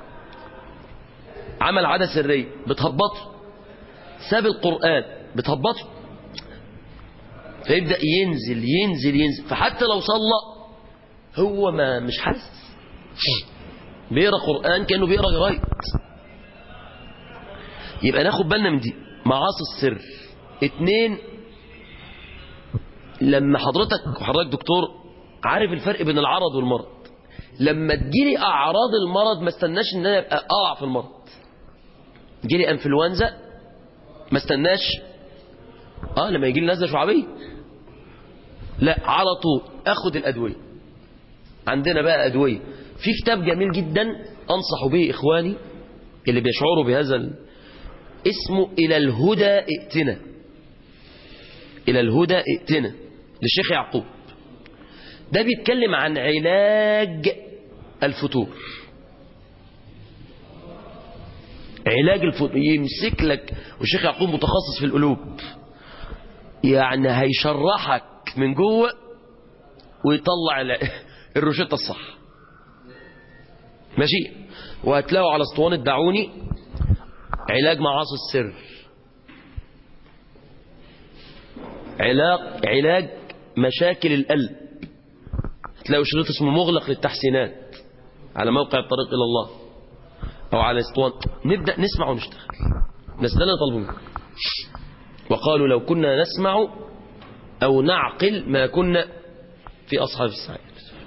عمل عادة سرية بتهبطه ساب القرآن بتهبطه فيبدأ ينزل ينزل ينزل فحتى لو صلى هو ما مش حاسس بيقرا قرآن كأنه بيقرا جرايد يبقى ناخد بالنا من دي معاصي السر اتنين لما حضرتك وحضرتك دكتور عارف الفرق بين العرض والمرض لما تجيلي اعراض المرض ما استناش ان انا ابقى اقع في المرض جيلي انفلونزا ما استناش اه لما يجي لي نزله شعبيه لا على طول اخد الادويه عندنا بقى ادويه في كتاب جميل جدا انصح به اخواني اللي بيشعروا بهذا ال... اسمه الى الهدى ائتنا الى الهدى ائتنا للشيخ يعقوب ده بيتكلم عن علاج الفتور علاج الفتور يمسك لك والشيخ يعقوب متخصص في القلوب يعني هيشرحك من جوه ويطلع ال- الروشته الصح ماشي وهتلاقوا على اسطوانة دعوني علاج معاصي السر علاج علاج مشاكل القلب هتلاقوا شريط اسمه مغلق للتحسينات على موقع الطريق إلى الله أو على اسطوانة نبدأ نسمع ونشتغل بس ده اللي طلبوا منه وقالوا لو كنا نسمع أو نعقل ما كنا في أصحاب السعير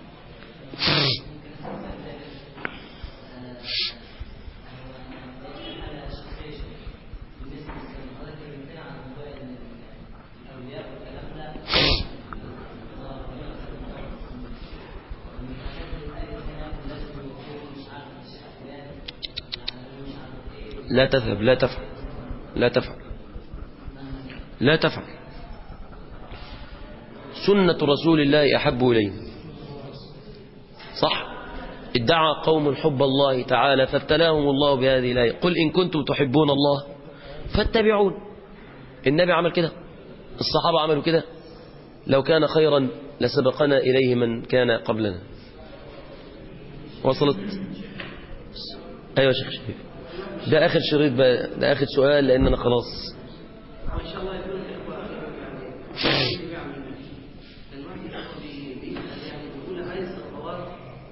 لا تذهب لا تفعل لا تفعل لا تفعل سنة رسول الله أحب إليه صح ادعى قوم حب الله تعالى فابتلاهم الله بهذه الآية قل إن كنتم تحبون الله فاتبعون النبي عمل كده الصحابة عملوا كده لو كان خيرا لسبقنا إليه من كان قبلنا وصلت أيوة يا شيخ شريف ده آخر شريط بقى ده آخر سؤال لأن أنا خلاص وان شاء الله يكون الاخوه يعني يعني الواحد ياخد بيسال يعني بيقول عايز خطوات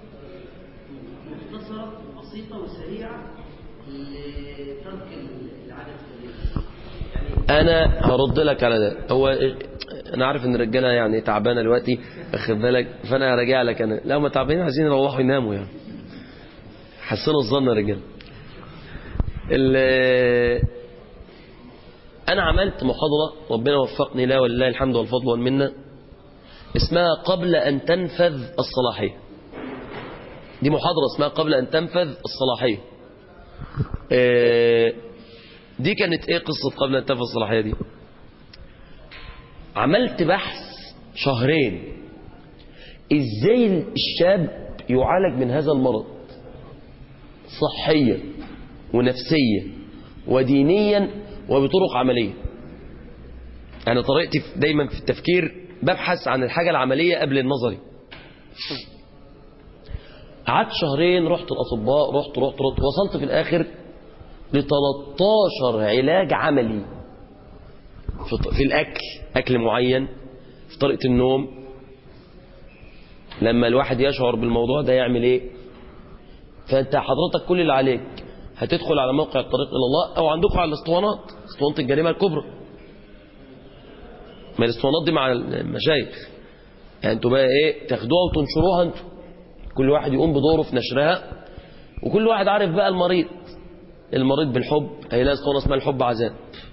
مختصره وبسيطه وسريعه لترك العاده السريه يعني انا هرد لك على ده هو انا عارف ان الرجاله يعني تعبانه دلوقتي واخد بالك فانا هراجع لك انا لا هم تعبانين عايزين يروحوا يناموا يعني حسنوا الظن يا رجاله ال- انا عملت محاضره ربنا وفقني لها ولله الحمد والفضل والمنه اسمها قبل ان تنفذ الصلاحيه دي محاضره اسمها قبل ان تنفذ الصلاحيه آه، دي كانت ايه قصة قبل ان تنفذ الصلاحية دي عملت بحث شهرين ازاي الشاب يعالج من هذا المرض صحيا ونفسيا ودينيا وبطرق عملية أنا طريقتي في- دايما في التفكير ببحث عن الحاجة العملية قبل النظري قعدت شهرين رحت الأطباء رحت رحت رحت وصلت في الآخر ل 13 علاج عملي في, ط- في الأكل أكل معين في طريقة النوم لما الواحد يشعر بالموضوع ده يعمل ايه فانت حضرتك كل اللي عليك هتدخل على موقع الطريق الى الله او عندكم على الاسطوانات اسطوانه الجريمه الكبرى ما الاسطوانات دي مع المشايخ يعني انتوا بقى ايه تاخدوها وتنشروها انتوا كل واحد يقوم بدوره في نشرها وكل واحد عارف بقى المريض المريض بالحب هيلاقي اسطوانه اسمها الحب عذاب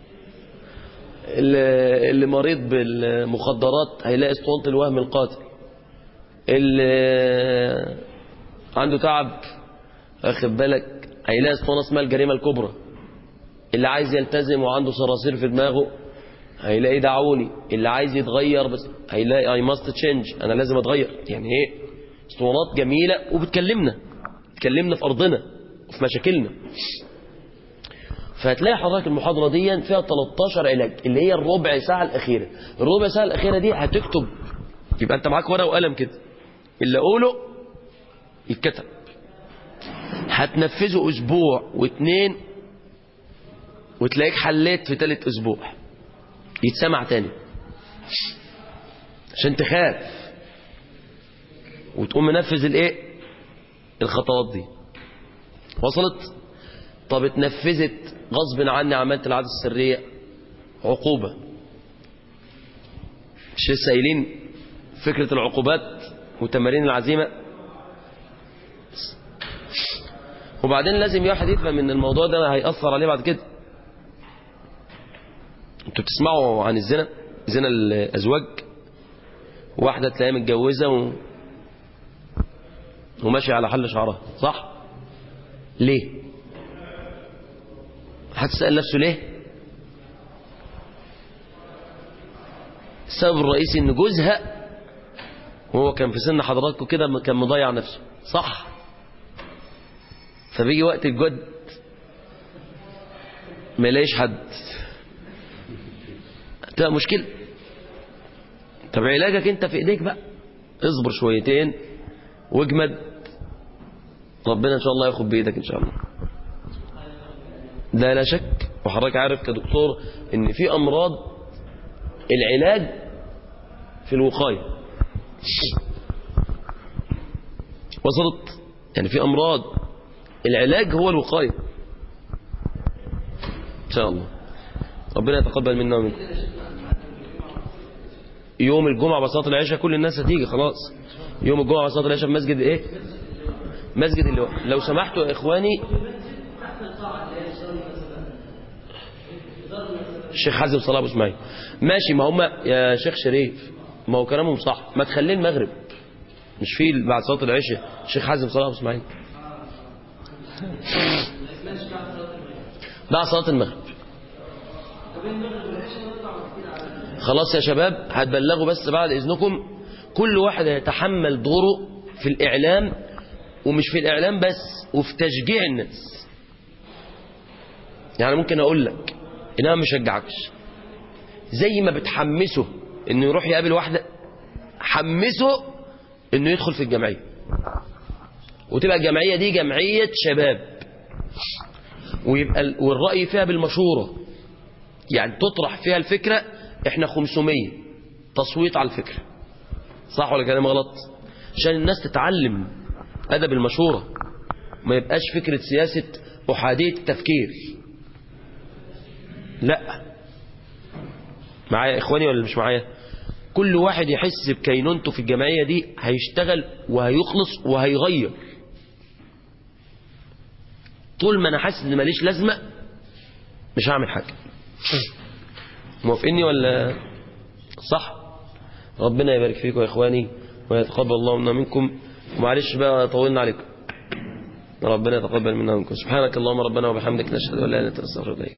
اللي اللي مريض بالمخدرات هيلاقي اسطوانه الوهم القاتل اللي عنده تعب واخد بالك هيلاقي اسطوانة اسمها الجريمة الكبرى اللي عايز يلتزم وعنده صراصير في دماغه هيلاقي دعوني اللي عايز يتغير بس هيلاقي اي ماست تشينج انا لازم اتغير يعني ايه اسطوانات جميلة وبتكلمنا بتكلمنا في ارضنا وفي مشاكلنا فهتلاقي حضرتك المحاضرة دي فيها 13 علاج اللي هي الربع ساعة الأخيرة الربع ساعة الأخيرة دي هتكتب يبقى أنت معاك ورقة وقلم كده اللي أقوله يتكتب هتنفذه أسبوع واتنين وتلاقيك حليت في تالت أسبوع يتسمع تاني عشان تخاف وتقوم منفذ الايه الخطوات دي وصلت طب اتنفذت غصب عني عملت العادة السرية عقوبة مش لسه قايلين فكرة العقوبات وتمارين العزيمة وبعدين لازم واحد يفهم ان الموضوع ده هيأثر عليه بعد كده انتوا بتسمعوا عن الزنا زنا الازواج واحدة تلاقيها متجوزة و... وماشية على حل شعرها صح ليه هتسأل نفسه ليه السبب الرئيسي ان جوزها وهو كان في سن حضراتكم كده كان مضيع نفسه صح فبيجي وقت الجد ما يلاقيش حد تبقى مشكلة طب علاجك انت في ايديك بقى اصبر شويتين واجمد ربنا ان شاء الله ياخد بايدك ان شاء الله ده لا شك وحضرتك عارف كدكتور ان في امراض العلاج في الوقايه وصلت يعني في امراض العلاج هو الوقايه ان شاء الله ربنا يتقبل منا ومنكم يوم الجمعه بصلاه العشاء كل الناس هتيجي خلاص يوم الجمعه بصلاه العشاء في مسجد ايه مسجد اللي لو سمحتوا يا اخواني الشيخ حازم صلاح ابو اسماعيل ماشي ما هم يا شيخ شريف ما هو كلامهم صح ما تخليه المغرب مش في بعد صلاه العشاء الشيخ حازم صلاح ابو اسماعيل بعد صلاه المغرب خلاص يا شباب هتبلغوا بس بعد اذنكم كل واحد يتحمل دوره في الاعلام ومش في الاعلام بس وفي تشجيع الناس يعني ممكن اقول لك ان انا ما اشجعكش زي ما بتحمسه انه يروح يقابل واحده حمسه انه يدخل في الجمعيه وتبقى الجمعيه دي جمعيه شباب ويبقى ال- والراي فيها بالمشوره يعني تطرح فيها الفكره احنا 500 تصويت على الفكره صح ولا كلام غلط عشان الناس تتعلم ادب المشوره ما يبقاش فكره سياسه احاديه التفكير لا معايا اخواني ولا مش معايا كل واحد يحس بكينونته في الجمعية دي هيشتغل وهيخلص وهيغير طول ما انا حاسس ان ماليش لازمة مش هعمل حاجة موافقني ولا صح ربنا يبارك فيكم يا اخواني ويتقبل الله منا منكم ومعلش بقى طولنا عليكم ربنا يتقبل منا ومنكم سبحانك اللهم ربنا وبحمدك نشهد ان لا اله الا انت نستغفرك